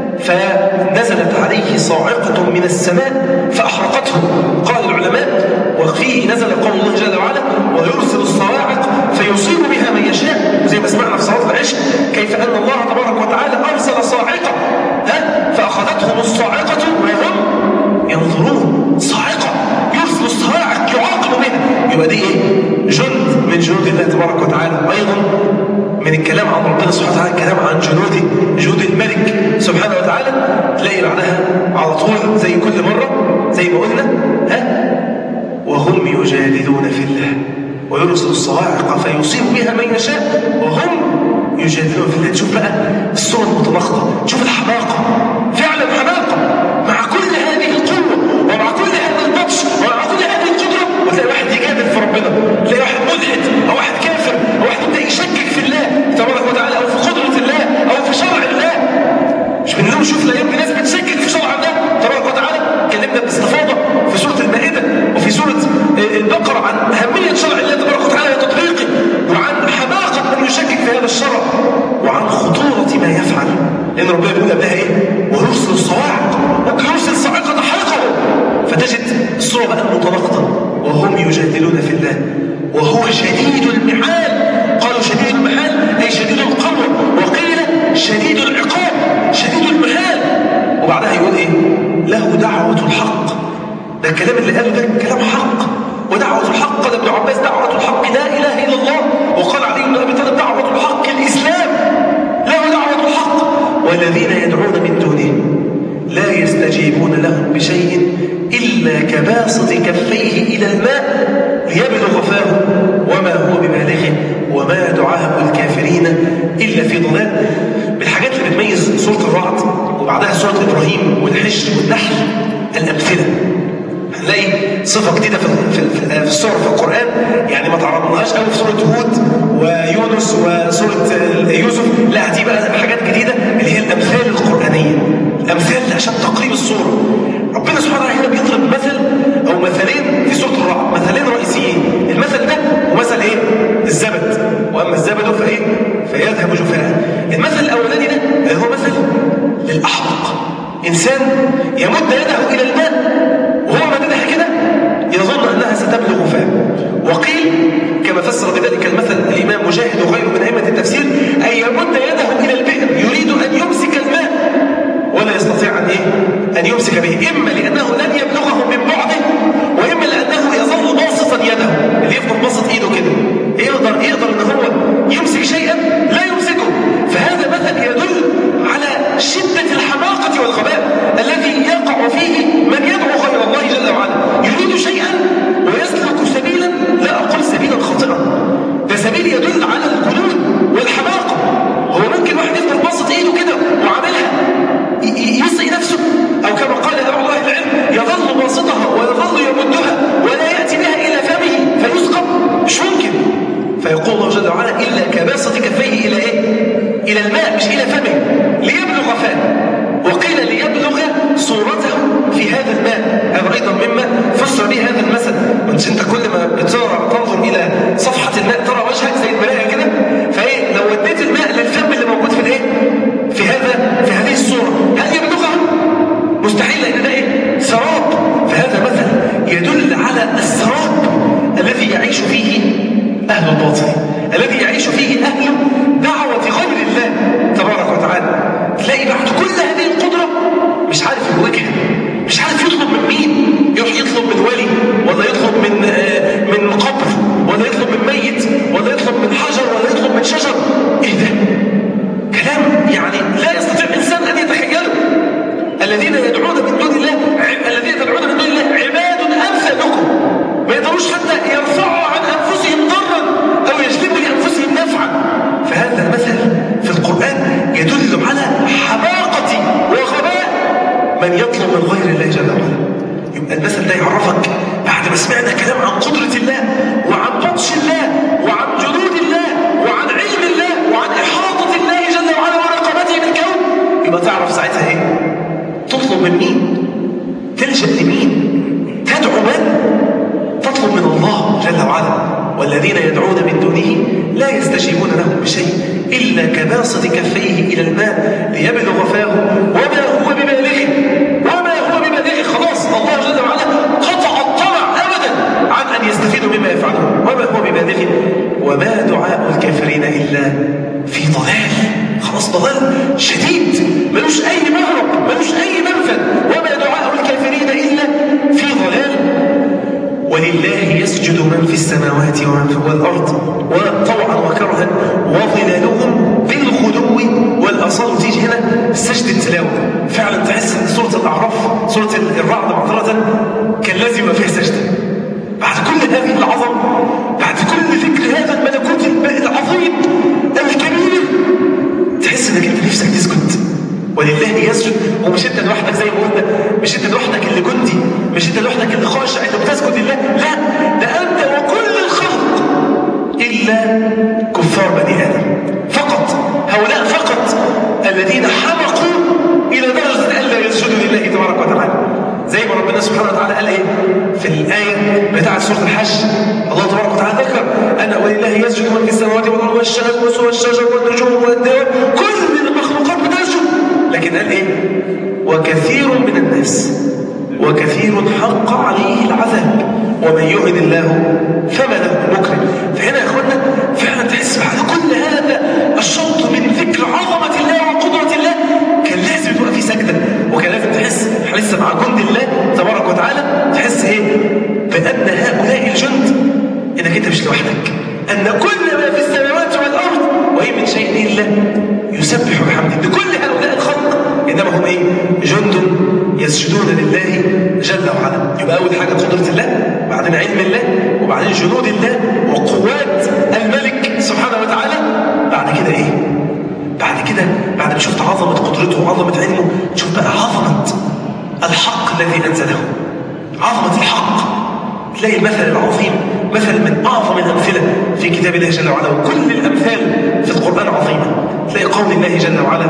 فنزلت عليه صاعقة من السماء فأحرقته قال العلماء وفيه نزل قول الله جل وعلا ويرسل الصواعق فيصيب بها من يشاء زي ما سمعنا في صلاة العشاء كيف أن الله تبارك وتعالى أرسل صاعقة ها فأخذتهم الصاعقة وهم ينظرون صاعقة يرسل الصواعق يعاقب بها يبقى دي ايه؟ جند من جنود الله تبارك وتعالى أيضا من الكلام عن ربنا سبحانه وتعالى الكلام عن جنوده جنود الملك سبحانه وتعالى تلاقي بعدها على طول زي كل مرة زي ما قلنا ها وهم يجادلون في الله ويرسل الصواعق فيصيب بها من يشاء وهم يجادلون في الله تشوف بقى الصور المتناقضة تشوف الحماقة فعلا حماقة مع كل هذه القوة ومع كل هذا البطش ومع كل هذه القدرة وتلاقي واحد يجادل في ربنا تلاقي واحد ملحد أو واحد كافر أو واحد يبدأ يشكك في الله تبارك وتعالى أو في قدرة الله أو في شرع الله مش بنقول شوف لا يمكن ناس بتشكك في شرع الله تبارك وتعالى اتكلمنا باستفاضة في سورة المائدة وفي سورة البقرة عن أهمية شرع الله تبارك وتعالى وتطبيقه وعن حماقة من يشكك في هذا الشرع وعن خطورة ما يفعل لأن ربنا بيقول قبلها إيه؟ ويرسل الصواعق ممكن يرسل صاعقة تحرقه فتجد الصورة بقى متناقضة وهم يجادلون في الله وهو شديد المحال قالوا شديد المحال أي شديد القوة وقيل شديد العقاب شديد المحال وبعدها يقول إيه له دعوة الحق ده الكلام اللي قاله ده كلام حق ودعوة الحق قال ابن عباس دعوة الحق لا إله إلا الله وقال علي بن أبي طالب دعوة الحق الإسلام له دعوة الحق والذين يدعون من دونه لا يستجيبون لهم بشيء إلا كباسط كفيه إلى الماء ليبلغ فاه وما هو ببالغه وما دعاء الكافرين إلا في ضلال من الحاجات اللي بتميز سورة الرعد وبعدها سورة إبراهيم والحجر والنحل الأمثلة هنلاقي صفة جديدة في في في السور في القرآن يعني ما تعرضناهاش قوي في سورة هود ويونس وسورة يوسف لا دي بقى حاجات جديدة اللي هي الأمثال القرآنية الأمثال عشان تقريب الصورة ربنا سبحانه وتعالى هنا بيضرب مثل أو مثلين في سورة الرعد مثلين رئيسيين المثل ده ومثل إيه؟ الزبد وأما الزبد فإيه؟ فيذهب جفاء المثل الأولاني ده هو مثل للأحمق إنسان يمد يده إلى الماء وهو مددها كده يظن أنها ستبلغ فاه وقيل كما فسر بذلك المثل الإمام مجاهد وغيره من أئمة التفسير أن يمد يده إلى البئر يريد أن يمسك الماء ولا يستطيع أن إيه؟ أن يمسك به إما لأنه لن يبلغه من بعده وإما لأنه يظل باسطا يده اللي يفضل باسط إيده كده يقدر يقدر أن هو يمسك شيئا لا يمسكه فهذا مثل يدل على شدة الحماقة والغباء الذي يقع فيه من يدعو غير الله جل وعلا يريد شيئا ويسلك سبيلا لا أقول سبيلا خاطئا ده سبيل يدل على الجنون والحماقة هو ممكن واحد يفضل باسط ايده كده وعاملها يسقي نفسه أو كما قال بعض أهل العلم يظل باسطها ويظل يمدها ولا يأتي بها إلى فمه فيسقط مش ممكن فيقول الله جل وعلا إلا كباسط كفيه إلى إيه؟ إلى الماء مش إلى فمه ليبلغ فاه وقيل ليبلغ صورته في هذا الماء هذا أيضا مما فسر به هذا المثل وانت انت كل ما بترى تنظر إلى صفحة الماء ترى وجهك زي الملاءة كده فإيه لو وديت الماء للفم اللي موجود في الإيه؟ في هذا في هذه الصورة هل يبلغها؟ مستحيل لأن ده إيه؟ سراب فهذا مثل يدل على السراب الذي يعيش فيه أهل الباطل الذي يعيش فيه أهل دعوة غير الله تبارك وتعالى تلاقي بعد كل هذه القدرة مش عارف الوجهة مش عارف يطلب من مين يروح يطلب من ولي ولا يطلب من آه من قبر ولا يطلب من ميت ولا يطلب من حجر ولا يطلب من شجر ايه ده كلام يعني لا يستطيع انسان ان يتخيله الذين يدعون من دون الله الذين تدعون من دون الله عباد امثالكم ما يقدروش حتى يرفعوا عن انفسهم ضرا او يجلبوا لانفسهم نفعا فهذا المثل في القران يدل على حماقه وغباء من يطلب من غير الله جل وعلا يبقى المثل ده يعرفك بعد ما سمعنا كلام عن قدره الله وعن بطش الله وعن جنود الله وعن علم الله وعن احاطه الله جل وعلا ورقبته بالكون يبقى تعرف ساعتها ايه تطلب من مين تلجأ لمين تدعو من تطلب من الله جل وعلا والذين يدعون من دونه لا يستجيبون لهم بشيء إلا كباسط كفيه إلى الماء ليبلغ فاه وما هو ببالغه وما هو ببالغه خلاص الله جل وعلا قطع الطمع أبدا عن أن يستفيدوا مما يفعلون وما هو ببالغه وما دعاء الكافرين إلا في ضلال خلاص ضلال شديد ملوش أي مهرب ملوش أي منفذ وما دعاء الكافرين إلا في ضلال ولله يسجد من في السماوات ومن في الأرض وطوعا وكرها وظلالهم بالغدو والأصال تيجي هنا سجد التلاوة فعلا تحس ان سورة الأعراف سورة الرعد معذرة كان لازم يبقى فيها سجدة بعد كل هذه العظمة بعد كل ذكر هذا الملكوت العظيم الكبير تحس انك انت نفسك تسكت ولله يسجد ومش انت لوحدك زي ما قلنا مش انت لوحدك اللي جندي مش انت لوحدك اللي خاشع اللي بتسجد لله لا ده انت وكل الخلق الا كفار بني ادم فقط هؤلاء فقط الذين حمقوا الى درجه الا يسجدوا لله تبارك وتعالى زي ما ربنا سبحانه وتعالى قال ايه في الايه بتاعه سوره الحج الله تبارك وتعالى ذكر ان ولله يسجد من في السماوات والارض والشمس والشجر والنجوم والدواب كل المخلوقات بتسجد لكن قال ايه وكثير من الناس وكثير حق عليه العذاب ومن يهن الله فما له من مكرم فهنا يا اخوانا فعلا تحس بعد كل هذا الشوط من ذكر عظمه الله وقدره الله كان لازم تبقى في سجده وكان لازم تحس احنا لسه مع جند الله تبارك وتعالى تحس ايه بان هؤلاء الجند انك انت مش لوحدك ان كل ما في السماوات والارض وان من شيء الا يسبح بحمده لكل هؤلاء الخلق انما هم ايه جند يسجدون لله جل وعلا يبقى اول حاجه قدره الله بعدين علم الله وبعدين جنود الله وقوات الملك سبحانه وتعالى بعد كده ايه بعد كده بعد ما شفت عظمه قدرته وعظمه علمه تشوف بقى عظمه الحق الذي انزله عظمه الحق تلاقي المثل العظيم مثل من أعظم الأمثلة في كتاب الله جل وعلا وكل الأمثال في القرآن عظيمة تلاقي قول الله جل وعلا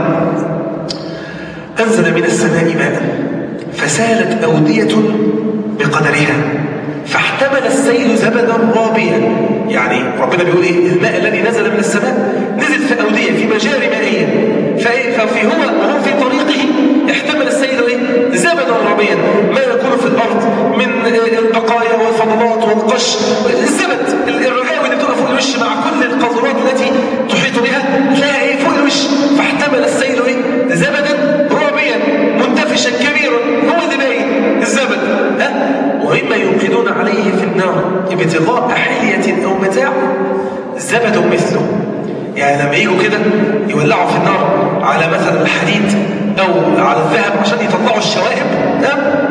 أنزل من السماء ماء فسالت أودية بقدرها فاحتمل السيل زبدا رابيا يعني ربنا بيقول ايه الماء الذي نزل من السماء نزل في أودية في مجاري مائية ففي هو وهو في طريقه احتمل السيل ايه زبدا رابيا ما يكون في الأرض من البقايا والفضلات والقش الزبد الرغاوي اللي بتبقى فوق الوش مع كل القاذورات التي تحيط بها تلاقيها ايه فوق الوش فاحتمل السيل ايه زبدا رابيا منتفشا كبيرا هو اللي باين الزبد ها ومما يوقدون عليه في النار ابتغاء حلية أو متاع زبد مثله يعني لما يجوا كده يولعوا في النار على مثلا الحديد أو على الذهب عشان يطلعوا الشوائب ها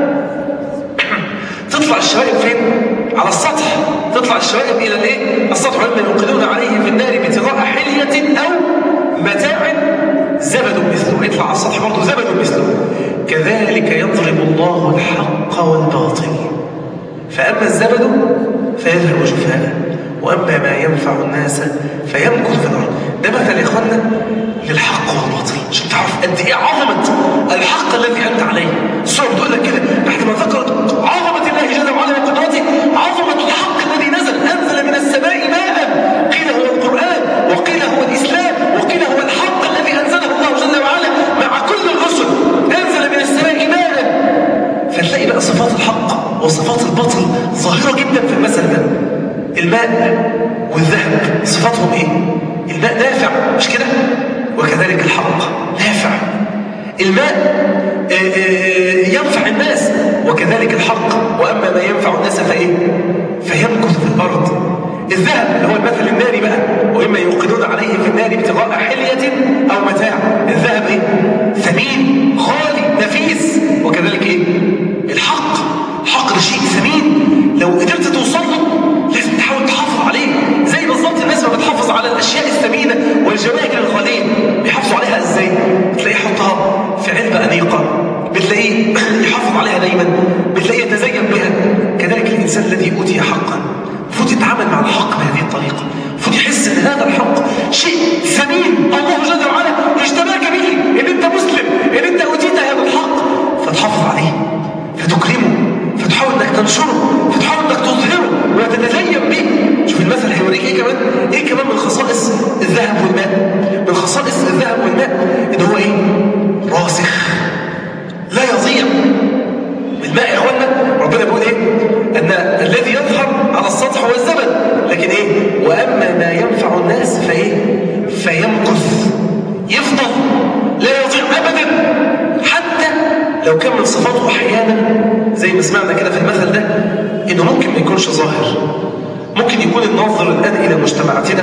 تطلع الشوائب فين؟ على السطح تطلع الشوائب إلى الايه؟ السطح ولما يوقدون عليه في النار ابتغاء حلية أو متاع زبد مثله يطلع على السطح برضه زبد مثله كذلك يضرب الله الحق والباطل فأما الزبد فيذهب جفاء وأما ما ينفع الناس فيمكث في الأرض ده مثل يا إخوانا للحق والباطل عشان تعرف قد إيه عظمة الحق الذي أنت عليه السورة بتقول لك كده بعد ما ذكرت عظمة الله جل وعلا وقدرته عظمة الحق الذي نزل أنزل من السماء ماء قيل هو القرآن وقيل هو الإسلام وقيل هو الحق الذي أنزله الله جل وعلا مع كل الرسل أنزل من السماء ماء فتلاقي بقى صفات الحق وصفات الباطل ظاهرة جدا في المثل ده الماء والذهب صفاتهم ايه الماء نافع مش كده وكذلك الحق نافع الماء ينفع الناس وكذلك الحق وأما ما ينفع الناس فإيه فيمكث في الأرض الذهب اللي هو المثل الناري بقى وإما يوقدون عليه في النار ابتغاء حلية أو متاع الذهب إيه ثمين غالي نفيس وكذلك إيه الحق الحق ده شيء ثمين لو قدرت توصل له لازم تحاول تحافظ عليه زي بالظبط الناس ما بتحافظ على الأشياء الثمينة والجواهر الغالية بيحافظوا عليها إزاي بتلاقيه يحطها في علبة أنيقة بتلاقيه يحافظ عليها دايما بتلاقيه يتزين بها كذلك الإنسان الذي أوتي حقا المفروض يتعامل مع الحق بهذه الطريقة المفروض يحس ان هذا الحق شيء ثمين الله جل وعلا اجتباك به ان انت مسلم ان انت اوتيت هذا الحق فتحافظ عليه فتكرمه فتحاول انك تنشره فتحاول انك تظهره وتتزين به شوف المثل هيوريك ايه كمان ايه كمان من خصائص الذهب والماء من خصائص الذهب والماء ان هو ايه راسخ لا يضيع الماء يا اخوانا ربنا بيقول ايه ان الذي يظهر على السطح هو الزبد لكن ايه واما ما ينفع الناس فايه فيمكث يفضل لا يضيع ابدا حتى لو كان من صفاته احيانا زي ما سمعنا كده في المثل ده انه ممكن ما يكونش ظاهر ممكن يكون الناظر الان الى مجتمعاتنا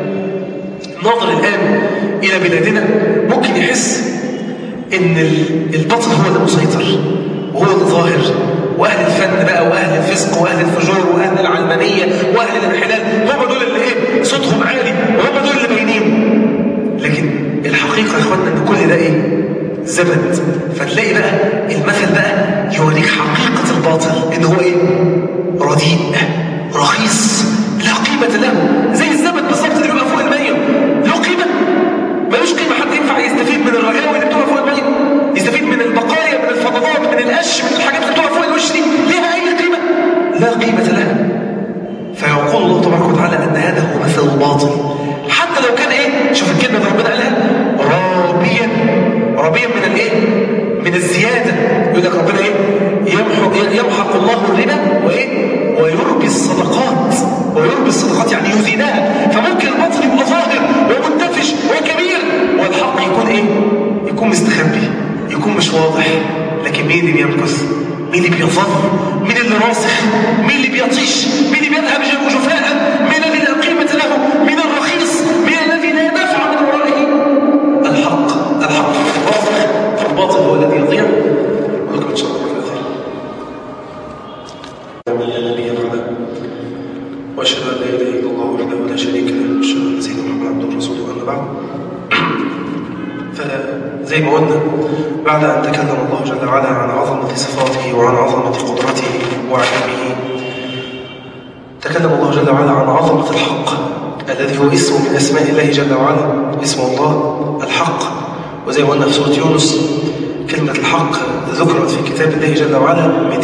الناظر الان الى بلادنا ممكن يحس ان الباطل هو اللي مسيطر وهو الظاهر واهل الفن بقى واهل الفسق واهل الفجور واهل العلمانيه واهل الانحلال هم دول اللي ايه صوتهم عالي وهم دول اللي باينين لكن الحقيقه يا اخوانا ان كل ده ايه زبد فتلاقي بقى المثل بقى يوريك حقيقه الباطل ان هو ايه رديء رخيص لا قيمه له زي الزبد بالظبط اللي بيبقى فوق الميه له قيمه ملوش قيمه حد ينفع يستفيد من الرغاوي اللي بتبقى فوق الميه يستفيد من البقايا من الفضلات من القش من الحاجات اللي بتبقى فوق الوش دي ليها اي قيمه لا قيمه لها فيقول الله تبارك وتعالى ان هذا هو مثل الباطل حتى لو كان ايه شوف الكلمه اللي ربنا قالها رابيا رابيا من الايه من الزياده يقول لك ربنا ايه يمحو بيصفر مين اللي راسخ مين اللي بيطيش مين اللي بيذهب جفاء مين الذي لا قيمة له مين الرخيص مين الذي لا دفع من ورائه الحق الحق راسخ فالباطل هو الذي يضيع ولكم ان شاء الله من لا نبي بعده واشهد ان لا اله الا الله وحده لا شريك له واشهد ان سيدنا محمد عبده ورسوله اما بعد فزي ما قلنا بعد ان تكلم الله جل وعلا عن عظمه صفاته وعن عظمه قدرته وعلمه تكلم الله جل وعلا عن عظمه الحق الذي هو اسم من اسماء الله جل وعلا اسم الله الحق وزي ما قلنا في سوره يونس كلمه الحق ذكرت في كتاب الله جل وعلا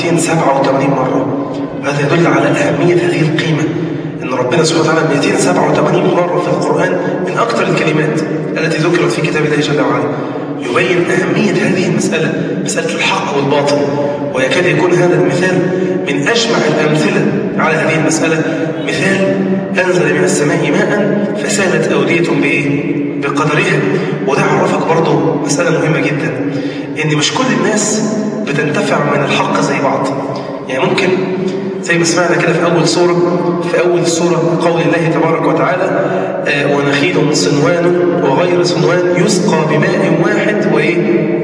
287 مره هذا يدل على اهميه هذه القيمه ان ربنا سبحانه وتعالى 287 مره في القران من اكثر الكلمات التي ذكرت في كتاب الله جل وعلا يبين اهميه هذه المساله مساله الحق والباطل ويكاد يكون هذا المثال من اجمع الامثله على هذه المساله مثال انزل من السماء ماء فسالت اوديه بايه بقدرها وده عرفك برضه مساله مهمه جدا ان مش كل الناس بتنتفع من الحق زي بعض يعني ممكن زي ما سمعنا كده في أول سورة في أول السورة قول الله تبارك وتعالى آه ونخيل صنوان وغير صنوان يسقى بماء واحد وإيه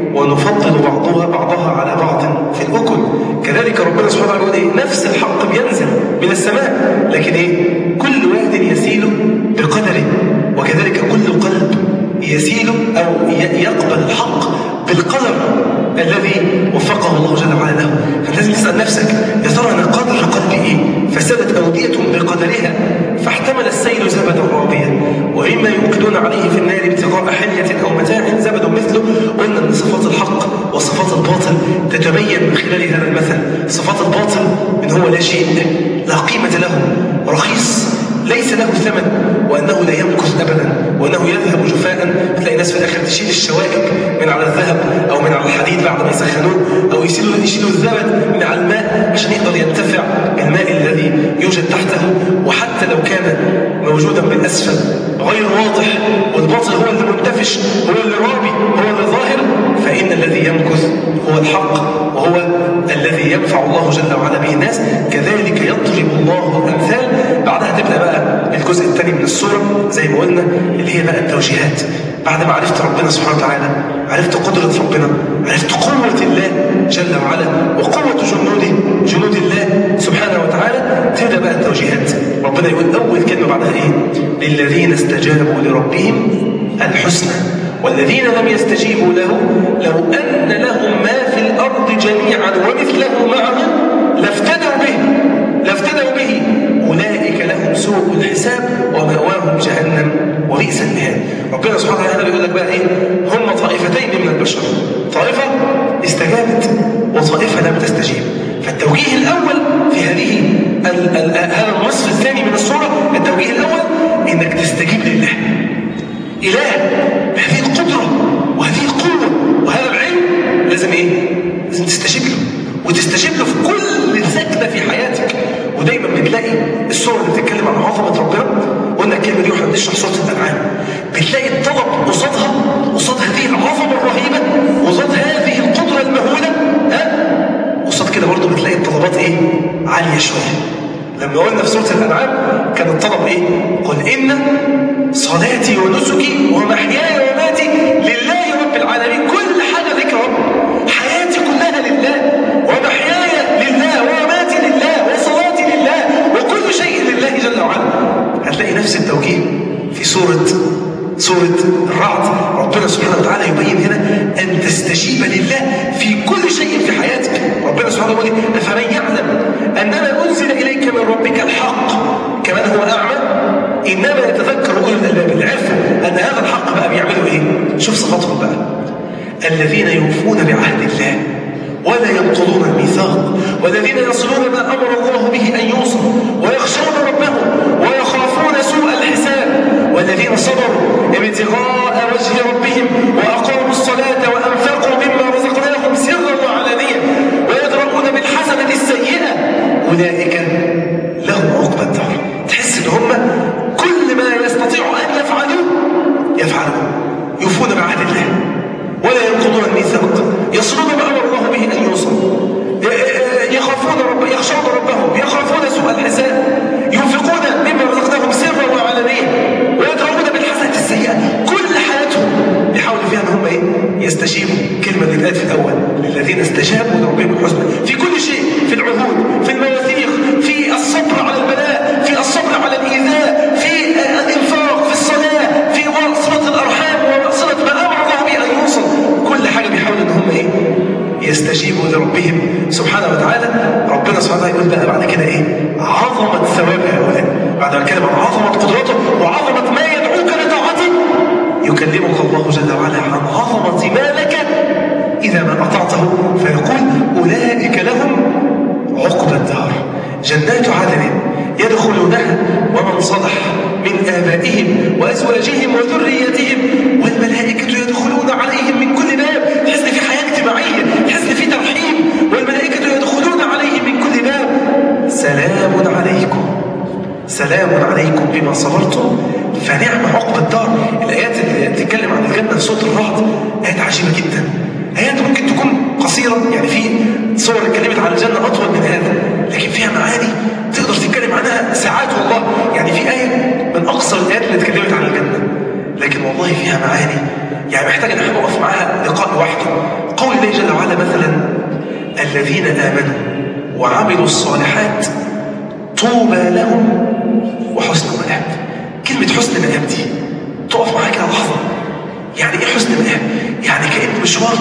ونفضل بعضها بعضها على بعض في الأكل كذلك ربنا سبحانه وتعالى يقول إيه نفس الحق بينزل من السماء لكن إيه كل واد يسيل بقدره وكذلك كل قلب يسيل أو يقبل الحق بالقدر الذي وفقه الله جل وعلا له فلازم تسأل نفسك يا ترى أنا قدر قلبي إيه فسدت أودية بقدرها فاحتمل السيل زبدا رابيا وإما يوقدون عليه في النار ابتغاء حلية أو متاع زبد مثله قلنا أن صفات الحق وصفات الباطل تتبين من خلال هذا المثل صفات الباطل من هو لا شيء لا قيمة له رخيص ليس له ثمن وأنه لا يمكث أبدا وأنه يذهب جفاء تلاقي ناس في الآخر تشيل الشوائب من على الذهب أو من على الحديد بعد ما يسخنوه أو يشيلوا يشيلوا الزبد من على الماء عشان يقدر ينتفع بالماء الذي يوجد تحته وحتى لو كان موجودا بالأسفل غير واضح والباطل هو اللي منتفش هو اللي رابي هو اللي ظاهر فإن الذي يمكث هو الحق وهو الذي ينفع الله جل وعلا به الناس كذلك يضرب الله الأمثال بعدها تبدأ بقى الجزء الثاني من السورة زي ما قلنا اللي هي بقى التوجيهات بعد ما عرفت ربنا سبحانه وتعالى عرفت قدرة ربنا عرفت قوة الله جل وعلا وقوة جنوده جنود الله سبحانه وتعالى تبدأ بقى التوجيهات ربنا يقول أول كلمة بعدها إيه للذين استجابوا لربهم الحسنى والذين لم يستجيبوا له لو أن لهم ما في الأرض جميعا ومثله معه لافتدوا به لافتدوا به أولئك لهم سوء الحساب ومأواهم جهنم وبئس المهاد ربنا سبحانه وتعالى بيقول لك بقى إيه هم طائفتين من البشر طائفة استجابت وطائفة لم تستجيب فالتوجيه الأول في هذه ال ال هذا النصف الثاني من السورة التوجيه الأول إنك تستجيب لله إله بهذه القدرة وهذه القوة وهذا العلم لازم إيه؟ لازم تستجيب له وتستجيب له في كل سكنة في حياتك ودايما بتلاقي السورة اللي بتتكلم عن عظمة ربنا قلنا الكلمة دي واحنا بنشرح سورة الأنعام بتلاقي الطلب قصادها قصاد هذه العظمة الرهيبة قصاد هذه القدرة المهولة ها قصاد كده برضه بتلاقي الطلبات ايه؟ عالية شوية لما قلنا في سورة الأنعام كان الطلب ايه؟ قل إن صلاتي ونسكي ومحياي ومماتي لله رب العالمين كل حاجة ذكر رب حياتي كلها لله ومحياي لله ومماتي لله وصلاتي لله وكل شيء لله جل وعلا هتلاقي نفس التوجيه في سورة سورة الرعد ربنا سبحانه وتعالى يبين هنا أن تستجيب لله في كل شيء في حياتك ربنا سبحانه وتعالى يقول أفمن يعلم أنما أنزل إليك من ربك الحق كمان هو أعمى إنما يتذكر أولو الألباب اللي عرفوا أن هذا الحق بقى بيعملوا إيه شوف صفاتهم بقى الذين يوفون بعهد الله ولا ينقضون الميثاق والذين يصلون ما أمر الله به أن يوصل ويخشون ربهم ويخافون سوء الحساب والذين صبروا ابتغاء وجه ربهم وأقاموا الصلاة وأنفقوا مما رزقناهم سرا وعلانية ويدرؤون بالحسنة السيئة أولئك لهم عقبى الدار تحس إن هم كل ما يستطيعوا أن يفعلوه يفعلون يوفون بعهد الله ولا ينقضون الميثاق يصلون ما أمر الله به أن يوصل سبحانه وتعالى يقول بقى بعد كده ايه عظمه ثواب هؤلاء بعد ما اتكلم عن عظمه قدرته وعظمه ما يدعوك لطاعته يكلمك الله جل وعلا عن عظمه ما لك اذا ما اطعته فيقول اولئك لهم عقبى الدار جنات عدن يدخلونها ومن صلح من آبائهم وأزواجهم وذريتهم والملائكة يدخلون عليهم من كل باب تحس في حياة اجتماعية تحس في ترحيب والملائكة يدخلون عليهم من كل باب سلام عليكم سلام عليكم بما صبرتم فنعم عقب الدار الآيات اللي بتتكلم عن الجنة في سورة الرعد آيات عجيبة جدا آيات ممكن تكون قصيرة يعني في صور اتكلمت عن الجنة أطول من هذا لكن فيها معاني تقدر تتكلم عنها ساعات والله يعني في آية من أقصر الآيات اللي اتكلمت عن الجنة لكن والله فيها معاني يعني محتاج ان احنا نقف معاها لقاء لوحده قول الله جل وعلا مثلا الذين آمنوا وعملوا الصالحات طوبى لهم وحسن مآب كلمة حسن مآب دي تقف معاك كده لحظة يعني ايه حسن مآب؟ يعني كأن مشوار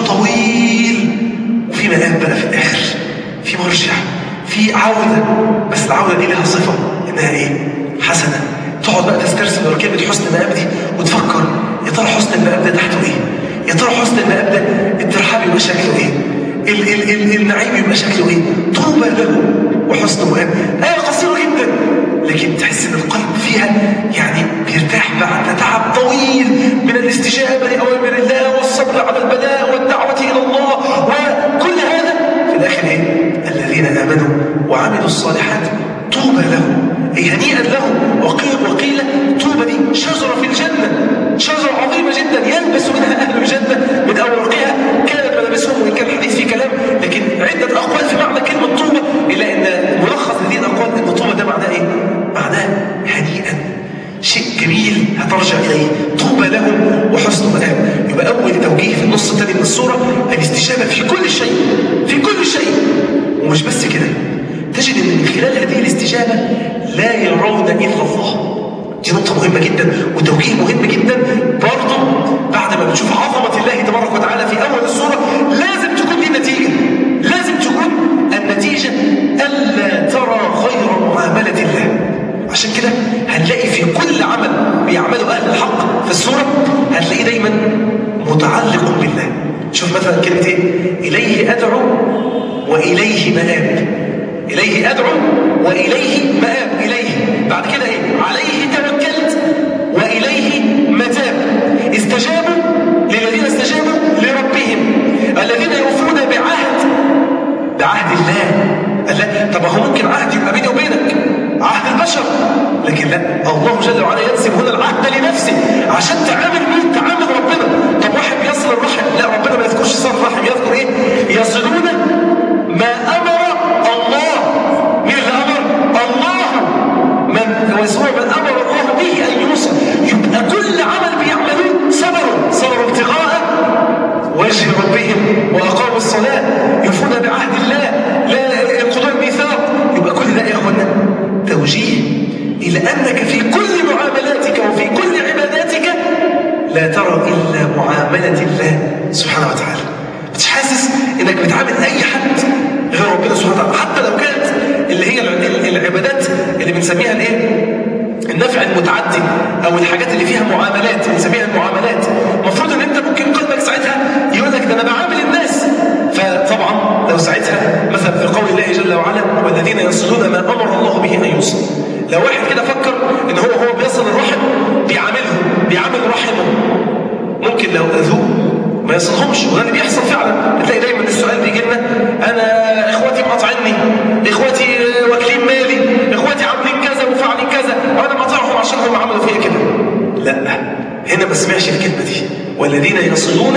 طويل وفي مآب بقى في الآخر في مرجع في عودة بس العودة دي لها صفة إنها إيه؟ حسنة تقعد بقى تسترسل ورا كلمة حسن المآب دي وتفكر يا ترى حسن المآب ده تحته إيه؟ يا ترى حسن المآب ده الترحاب يبقى شكله إيه؟ ال ال ال النعيم يبقى شكله إيه؟ طوبى له وحسن مآب آية قصيرة جدا لكن تحس ان القلب فيها يعني بيرتاح بعد تعب طويل من الاستجابه لاوامر الله والصبر على البلاء والدعوه الى الله وكل هذا في الاخر ايه؟ الذين امنوا وعملوا الصالحات طوبى لهم اي هنيئا لهم وقيل وقيل طوبى دي شجره في الجنه شجره عظيمه جدا يلبس منها اهل الجنه من اوراقها كانت ملابسهم وان كان الحديث فيه كلام لكن عده اقوال في معنى كلمه طوبى الا ان ملخص هذه الاقوال ان طوبى ده معناه ايه؟ معناه هنيئا شيء جميل هترجع اليه طوبى لهم وحسن مآب يبقى اول توجيه في النص الثاني من السوره الاستجابه في كل شيء في كل شيء ومش بس كده تجد ان من خلال هذه الاستجابه لا يرون الا الله دي نقطة مهمة جدا وتوجيه مهم جدا برضه بعد ما بتشوف عظمة الله تبارك وتعالى في أول السورة لازم تكون دي النتيجة لازم تكون النتيجة ألا ترى غير معاملة الله عشان كده هنلاقي في كل عمل بيعمله أهل الحق في السورة هتلاقيه دايما متعلق بالله شوف مثلا كلمة إيه إليه أدعو وإليه مآب إليه أدعو وإليه مآب إليه بعد كده إيه عليه توكلت وإليه متاب استجابوا للذين استجابوا لربهم الذين يوفون بعهد بعهد الله لا طب هو ممكن عهد يبقى بيني وبينك عهد البشر لكن لا الله جل وعلا ينسب هنا العهد لنفسه عشان تعامل مين تعامل ربنا طب واحد بيصل الرحم لا ربنا ما يذكرش صل الرحم يذكر ايه يصلون ما امر الله مين اللي امر الله من ويصلون من امر الله به ان يوصل يبقى كل عمل بيعملوه صبروا صبروا ابتغاء وجه ربهم واقاموا الصلاه يوفون بعهد الله لا ينقضون الميثاق يبقى كل ده يا اخوانا توجيه الى انك في كل معاملاتك وفي كل عباداتك لا ترى الا معامله الله سبحانه وتعالى مش حاسس انك بتعامل اي حد غير ربنا سبحانه وتعالى حتى لو كانت اللي هي العبادات اللي بنسميها الايه النفع المتعدي او الحاجات اللي فيها معاملات بنسميها المعاملات المفروض ان انت ممكن قلبك ساعتها يقول لك ده انا بعامل الناس فطبعا لو ساعتها مثلا في قول الله جل وعلا والذين يصلون ما امر الله به ان يوصل لو واحد كده فكر ان هو هو بيصل الرحم بيعاملهم بيعامل رحمه ممكن لو اذوه ما يصلهمش وده اللي بيحصل فعلا بتلاقي دايما السؤال بيجي لنا انا اخواتي مقاطعيني اخواتي واكلين مالي اخواتي عاملين كذا وفاعلين كذا وانا مقاطعهم عشان هم عملوا فيا كده لا هنا ما سمعش الكلمه دي والذين يصلون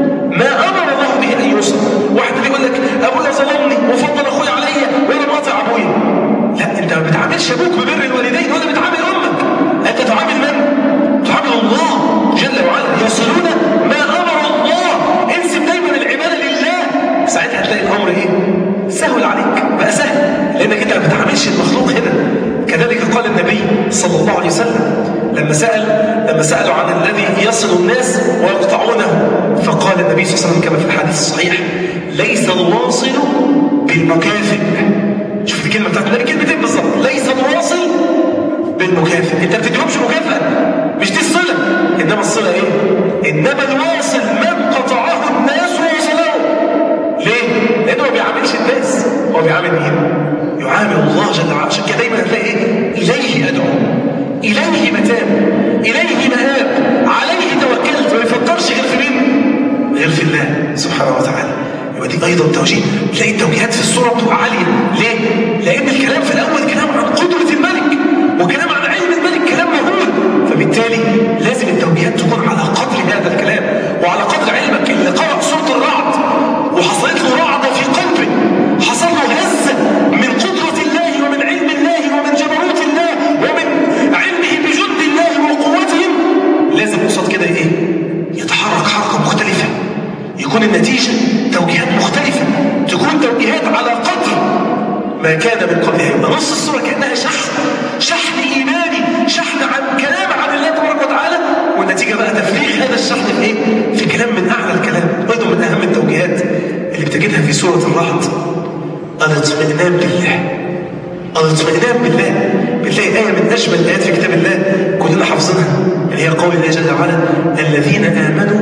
ما امر الله به ان يوصل واحد بيقول لك ابويا ظلمني وفضل اخويا عليا وانا مقاطع ابويا لا انت ما بتعاملش ابوك ببر الوالدين ولا بتعامل امك انت تعامل من تعامل الله جل وعلا يصلون ما امر الله انسب دايما العباده لله ساعتها هتلاقي الامر ايه سهل عليك بقى سهل لانك انت ما بتعاملش المخلوق هنا كذلك قال النبي صلى الله عليه وسلم لما سأل لما سألوا عن الذي يصل الناس ويقطعونه فقال النبي صلى الله عليه وسلم كما في الحديث الصحيح ليس الواصل بالمكافئ شوف الكلمة بتاعت النبي كلمتين بالظبط ليس الواصل بالمكافئ انت ما بتديهمش مكافأة مش دي الصلة انما الصلة ايه انما الواصل من قطعه الناس ووصله ليه لانه ما بيعاملش الناس هو بيعامل مين يعامل الله جل وعلا عشان كده دايما هتلاقي ايه اليه ادعو اليه متاب اليه مآب عليه توكلت ما يفكرش غير في مين غير في الله سبحانه وتعالى يبقى دي ايضا توجيه تلاقي التوجيهات في الصوره بتبقى عاليه ليه لان الكلام في الاول كلام عن قدره الملك وكلام عن علم الملك كلام مهول فبالتالي لازم التوجيهات تكون على قدر هذا الكلام وعلى قدر علمك اللي قرأ سورة الرعد وحصلت له رعدة في قلبه حصل له هزة من قدرة الله ومن علم الله ومن جبروت الله ومن علمه بجند الله وقوتهم لازم قصاد كده ايه يتحرك حركة مختلفة يكون النتيجة توجيهات مختلفة تكون توجيهات على قدر ما كان من قبلها يبقى نص الصورة كأنها شحن شحن إيماني شحن عن كلام عن الله تبارك وتعالى والنتيجة بقى تفريغ هذا الشحن في إيه؟ في كلام من أعلى الكلام أيضا من أهم التوجيهات اللي بتجدها في سورة الرعد الاطمئنان بالله الاطمئنان بالله بتلاقي آية من أجمل الآيات في كتاب الله كلنا حافظينها اللي هي قول الله جل وعلا الذين آمنوا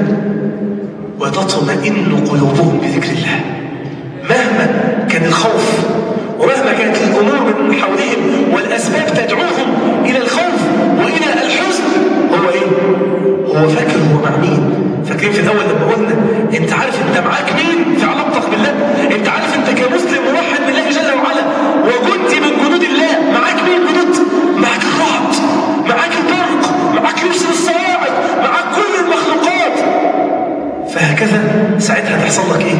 وتطمئن قلوبهم بذكر الله مهما كان الخوف ومهما كانت الأمور من حولهم والأسباب تدعوهم إلى الخوف وإلى الحزن هو إيه؟ هو فاكر هو مع مين؟ فاكرين في الأول لما قلنا أنت عارف أنت معاك مين في علاقتك بالله؟ أنت عارف أنت كمسلم موحد بالله جل وعلا وجند من جنود الله معاك مين جنود؟ معاك الرعد معاك البرق معاك يرسل الصواعق معاك كل المخلوقات فهكذا ساعتها تحصل لك ايه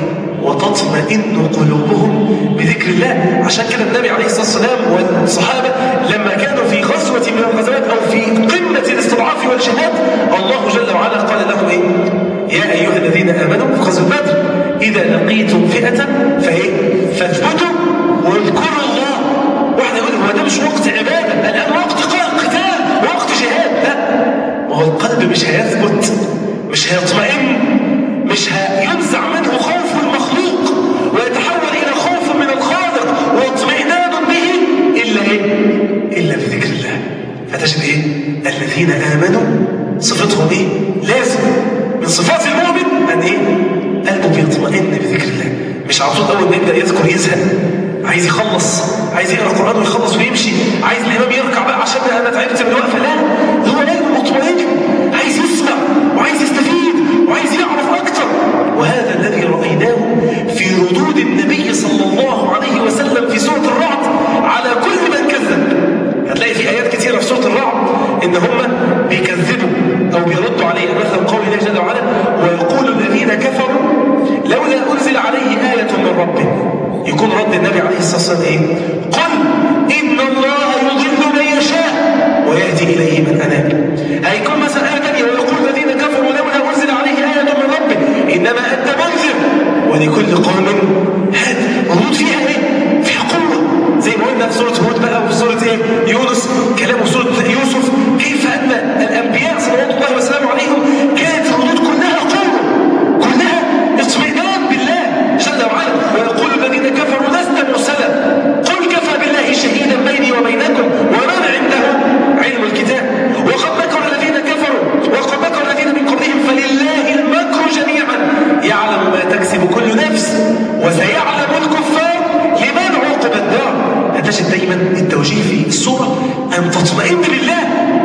وتطمئن قلوبهم بذكر الله عشان كده النبي عليه الصلاه والسلام والصحابه لما كانوا في غزوه من الغزوات او في قمه الاستضعاف والجهاد الله جل وعلا قال لهم ايه يا ايها الذين امنوا في غزوه بدر اذا لقيتم فئه فايه فاثبتوا واذكروا الله واحد يقول هو ده مش وقت عباده الان وقت قتال وقت جهاد لا ما هو القلب مش هيثبت مش هيطمئن مش هينزع منه خوف المخلوق ويتحول إلى خوف من الخالق واطمئنان به إلا إيه؟ إلا بذكر الله فتجد إيه؟ الذين آمنوا صفتهم إيه؟ لازم من صفات المؤمن أن إيه؟ قلبه بيطمئن بذكر الله مش على طول أول ما يبدأ يذكر يزهق عايز يخلص عايز يقرأ القرآن ويخلص ويمشي عايز الإمام يركع بقى عشان أنا تعبت من الوقفة لا هو قلبه مطمئن عايز يسمع وعايز يستفيد وعايز يعرف أكتر وهذا الذي رأيناه في ردود النبي صلى الله عليه وسلم في سورة الرعد على كل من كذب هتلاقي في آيات كثيرة في سورة الرعد إن هم بيكذبوا أو بيردوا عليه مثلا قول الله جل وعلا ويقول الذين كفروا لولا أنزل عليه آية من ربه يكون رد النبي عليه الصلاة والسلام إيه؟ قل إن الله يضل من يشاء ويهدي إليه من أناب هيكون مثلا آية ثانية ويقول الذين كفروا لولا أنزل عليه آية من ربه إنما أنت منذر ولكل قوم هاد ردود فيها إيه؟ فيها قوة زي ما قلنا في سورة هود بقى وفي سورة إيه؟ يونس كلام سورة يوسف كيف أن الأنبياء صلوات الله وسلامه عليهم كانت الردود كلها قوة كلها اطمئنان بالله جل وعلا ويقول الذين كفروا لست مرسلا قل كفى بالله شهيدا بيني وبينكم ومن عنده علم الكتاب وقد مكر الذين كفروا وقد مكر الذين من قبلهم فلله المكر جميعا يعلم ما تكسب كل نفس وسيعلم الكفار لمن عوقب الدار هتجد دايما التوجيه في السورة أن تطمئن بالله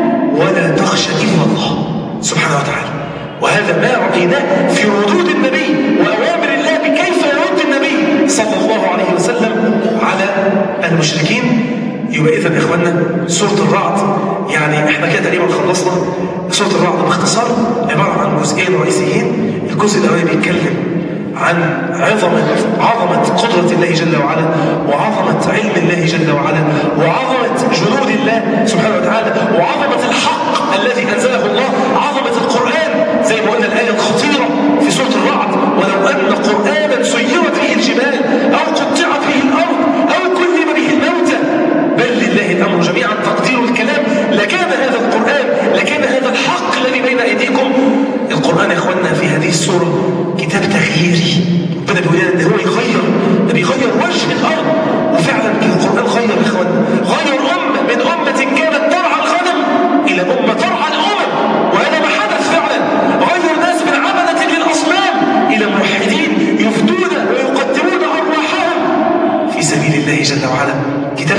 ولا تخشى إلا الله سبحانه وتعالى وهذا ما رأيناه في ردود النبي وأوامر الله بكيف يرد النبي صلى الله عليه وسلم على المشركين يبقى إذا إخواننا سورة الرعد يعني إحنا كده تقريبا خلصنا سورة الرعد باختصار عبارة عن جزئين رئيسيين الجزء الأولاني بيتكلم عن عظمة عظمة قدرة الله جل وعلا وعظمة علم الله جل وعلا وعظمة جنود الله سبحانه وتعالى وعظمة الحق الذي أنزله الله عظمة القرآن زي ما قلنا الآية الخطيرة في سورة الرعد ولو أن قرآنا سيرت به الجبال أو قطعت به الأرض أو كلم به الموتى بل لله الأمر جميعا تقدير الكلام لكان هذا القرآن لكان هذا الحق الذي بين أيديكم القرآن يا إخواننا في هذه السورة كتاب تغييري ربنا بيقول لنا ان هو يغير ده بيغير وجه الارض وفعلا القران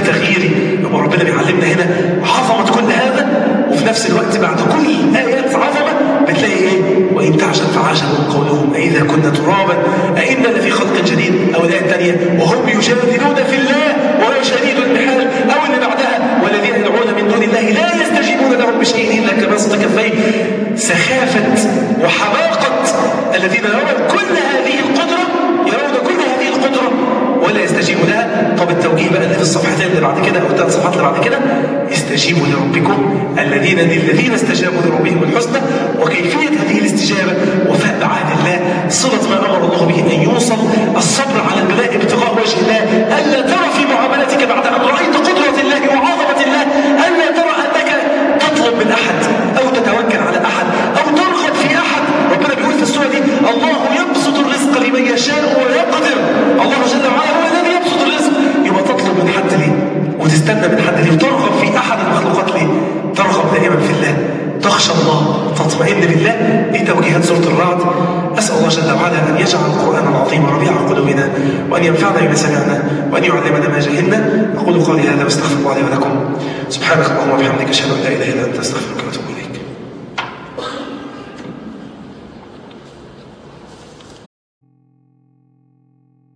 كتاب تغييري يبقى ربنا بيعلمنا هنا عظمة كل هذا وفي نفس الوقت بعد كل آيات عظمة بتلاقي إيه وإن تعجب فعجب قولهم أئذا كنا ترابا أئنا لفي خلق جديد أو الآية الثانية وهم يجادلون في الله وهو شديد المحال أو اللي بعدها والذين يدعون من دون الله لا يستجيبون لهم بشيء إلا كبسط كفيه سخافة وحماقة الذين يرون كل هذه القدرة يرون كل هذه القدرة ولا يستجيبوا لها طب التوجيه بقى اللي في الصفحتين اللي بعد كده او الثلاث صفحات اللي بعد كده استجيبوا لربكم الذين للذين استجابوا لربهم الحسنى وكيفيه هذه الاستجابه وفاء بعهد الله صله ما امر الله به ان يوصل الصبر على البلاء ابتغاء وجه الله الا ترى في معاملتك بعد ان رايت قدره الله وعظمه الله الا ترى انك تطلب من احد او تتوكل على احد او ترغب في احد ربنا بيقول في السوره دي الله يبسط الرزق لمن يشاء ويقدر الله جل وعلا هو الذي يبسط الرزق يبقى تطلب من حد ليه وتستنى من حد ليه وترغب في احد المخلوقات ليه ترغب دائما في الله تخشى الله تطمئن بالله دي توجيهات سوره الرعد اسال الله جل وعلا ان يجعل القران العظيم ربيع قلوبنا وان ينفعنا بما سمعنا وان يعلمنا ما جهلنا اقول قولي هذا واستغفر الله لي ولكم سبحانك اللهم وبحمدك اشهد ان لا اله الا انت استغفرك واتوب